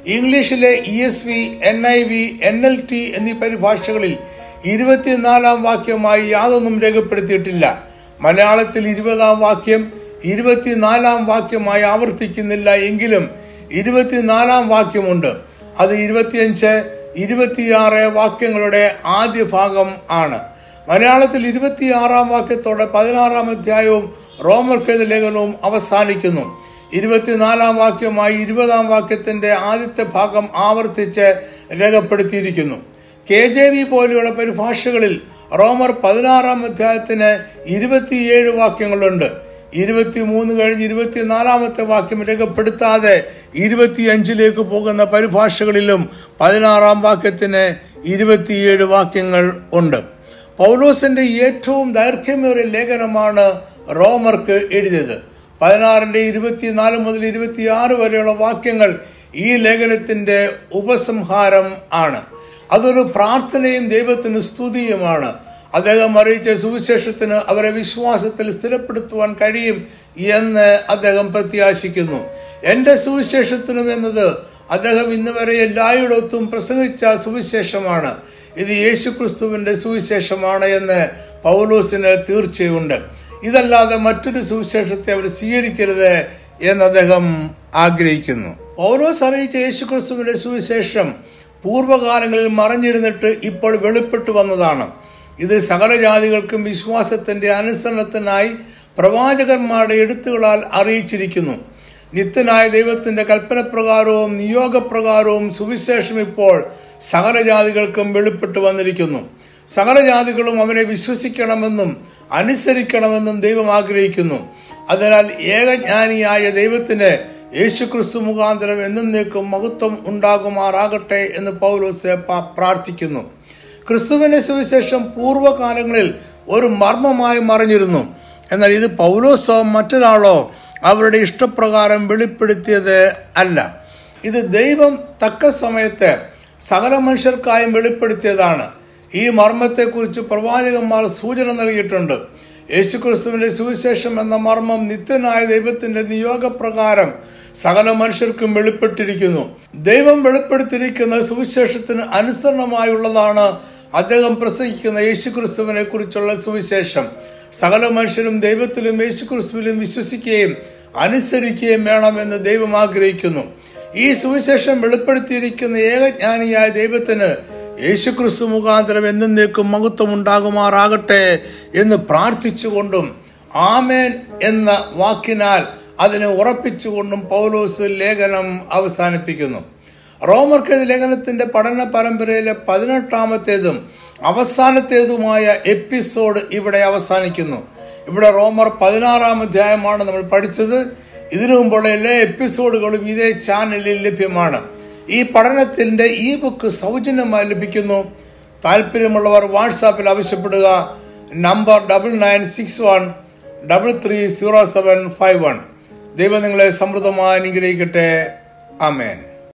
ഇംഗ്ലീഷിലെ E S V N I V N L T എന്നീ പരിഭാഷകളിൽ ഇരുപത്തിനാലാം വാക്യമായി യാതൊന്നും രേഖപ്പെടുത്തിയിട്ടില്ല മലയാളത്തിൽ ഇരുപതാം വാക്യം ഇരുപത്തിനാലാം വാക്യമായി ആവർത്തിക്കുന്നില്ല എങ്കിലും ഇരുപത്തിനാലാം വാക്യമുണ്ട് അത് ഇരുപത്തിയഞ്ച് ഇരുപത്തിയാറ് വാക്യങ്ങളുടെ ആദ്യ ഭാഗം ആണ് മലയാളത്തിൽ ഇരുപത്തിയാറാം വാക്യത്തോടെ പതിനാറാം അധ്യായവും റോമർക്കെഴുത ലേഖനവും അവസാനിക്കുന്നു ഇരുപത്തിനാലാം വാക്യമായി ഇരുപതാം വാക്യത്തിന്റെ ആദ്യത്തെ ഭാഗം ആവർത്തിച്ച് രേഖപ്പെടുത്തിയിരിക്കുന്നു കെ ജെ വി പോലെയുള്ള പരിഭാഷകളിൽ റോമർ പതിനാറാം അധ്യായത്തിന് ഇരുപത്തിയേഴ് വാക്യങ്ങളുണ്ട് ഇരുപത്തിമൂന്ന് കഴിഞ്ഞ് ഇരുപത്തിനാലാമത്തെ വാക്യം രേഖപ്പെടുത്താതെ ഇരുപത്തിയഞ്ചിലേക്ക് പോകുന്ന പരിഭാഷകളിലും പതിനാറാം വാക്യത്തിന് ഇരുപത്തിയേഴ് വാക്യങ്ങൾ ഉണ്ട് പൗലോസിന്റെ ഏറ്റവും ദൈർഘ്യമേറിയ ലേഖനമാണ് റോമർക്ക് എഴുതിയത് പതിനാറിന്റെ ഇരുപത്തിനാല് മുതൽ ഇരുപത്തിയാറ് വരെയുള്ള വാക്യങ്ങൾ ഈ ലേഖനത്തിന്റെ ഉപസംഹാരം ആണ് അതൊരു പ്രാർത്ഥനയും ദൈവത്തിന് സ്തുതിയുമാണ് അദ്ദേഹം അറിയിച്ച സുവിശേഷത്തിന് അവരെ വിശ്വാസത്തിൽ സ്ഥിരപ്പെടുത്തുവാൻ കഴിയും എന്ന് അദ്ദേഹം പ്രത്യാശിക്കുന്നു എൻ്റെ സുവിശേഷത്തിനും എന്നത് അദ്ദേഹം ഇന്ന് വരെ എല്ലായിടത്തും പ്രസംഗിച്ച സുവിശേഷമാണ് ഇത് യേശുക്രിസ്തുവിന്റെ സുവിശേഷമാണ് എന്ന് പൗലോസിന് തീർച്ചയുണ്ട് ഇതല്ലാതെ മറ്റൊരു സുവിശേഷത്തെ അവർ സ്വീകരിക്കരുത് എന്ന് അദ്ദേഹം ആഗ്രഹിക്കുന്നു പൗലോസ് അറിയിച്ച യേശുക്രിസ്തുവിന്റെ സുവിശേഷം പൂർവ്വകാലങ്ങളിൽ മറഞ്ഞിരുന്നിട്ട് ഇപ്പോൾ വെളിപ്പെട്ടു വന്നതാണ് ഇത് സകല ജാതികൾക്കും വിശ്വാസത്തിന്റെ അനുസരണത്തിനായി പ്രവാചകന്മാരുടെ എഴുത്തുകളാൽ അറിയിച്ചിരിക്കുന്നു നിത്യനായ ദൈവത്തിന്റെ കൽപ്പനപ്രകാരവും നിയോഗപ്രകാരവും സുവിശേഷം ഇപ്പോൾ സകല ജാതികൾക്കും വെളിപ്പെട്ടു വന്നിരിക്കുന്നു സകല ജാതികളും അവനെ വിശ്വസിക്കണമെന്നും അനുസരിക്കണമെന്നും ദൈവം ആഗ്രഹിക്കുന്നു അതിനാൽ ഏകജ്ഞാനിയായ ദൈവത്തിന് യേശുക്രിസ്തു മുഖാന്തരം എന്നേക്കും മഹത്വം ഉണ്ടാകുമാറാകട്ടെ എന്ന് പൗലോസ് പ- പ്രാർത്ഥിക്കുന്നു ക്രിസ്തുവിന്റെ സുവിശേഷം പൂർവ്വകാലങ്ങളിൽ ഒരു മർമ്മമായി മറിഞ്ഞിരുന്നു എന്നാൽ ഇത് പൗലോസോ മറ്റൊരാളോ അവരുടെ ഇഷ്ടപ്രകാരം വെളിപ്പെടുത്തിയത് അല്ല ഇത് ദൈവം തക്ക സമയത്ത് സകല മനുഷ്യർക്കായും വെളിപ്പെടുത്തിയതാണ് ഈ മർമ്മത്തെക്കുറിച്ച് പ്രവാചകന്മാർ സൂചന നൽകിയിട്ടുണ്ട് യേശുക്രിസ്തുവിന്റെ സുവിശേഷം എന്ന മർമ്മം നിത്യനായ ദൈവത്തിന്റെ നിയോഗപ്രകാരം സകല മനുഷ്യർക്കും വെളിപ്പെട്ടിരിക്കുന്നു ദൈവം വെളിപ്പെടുത്തിയിരിക്കുന്ന സുവിശേഷത്തിന് അനുസരണമായുള്ളതാണ് അദ്ദേഹം പ്രസംഗിക്കുന്ന യേശുക്രിസ്തുവിനെ കുറിച്ചുള്ള സുവിശേഷം സകല മനുഷ്യരും ദൈവത്തിലും യേശുക്രിസ്തുവിലും വിശ്വസിക്കുകയും അനുസരിക്കുകയും വേണമെന്ന് ദൈവം ആഗ്രഹിക്കുന്നു ഈ സുവിശേഷം വെളിപ്പെടുത്തിയിരിക്കുന്ന ഏകജ്ഞാനിയായ ദൈവത്തിന് യേശുക്രിസ്തു മുഖാന്തരം എന്നേക്കും മഹത്വം ഉണ്ടാകുമാറാകട്ടെ എന്ന് പ്രാർത്ഥിച്ചുകൊണ്ടും ആമേൻ എന്ന വാക്കിനാൽ അതിനെ ഉറപ്പിച്ചുകൊണ്ടും പൗലോസ് ലേഖനം അവസാനിപ്പിക്കുന്നു റോമർക്കെഴുതി ലേഖനത്തിന്റെ പഠന പരമ്പരയിലെ പതിനെട്ടാമത്തേതും അവസാനത്തേതുമായ എപ്പിസോഡ് ഇവിടെ അവസാനിക്കുന്നു ഇവിടെ റോമർ പതിനാറാം അധ്യായമാണ് നമ്മൾ പഠിച്ചത് ഇതിനു മുമ്പുള്ള എല്ലാ എപ്പിസോഡുകളും ഇതേ ചാനലിൽ ലഭ്യമാണ് ഈ പഠനത്തിന്റെ ഈ ബുക്ക് സൗജന്യമായി ലഭിക്കുന്നു താല്പര്യമുള്ളവർ വാട്സാപ്പിൽ ആവശ്യപ്പെടുക number double nine six one double three zero seven five one ദൈവം നിങ്ങളെ സമൃദ്ധമായി അനുഗ്രഹിക്കട്ടെ ആമേൻ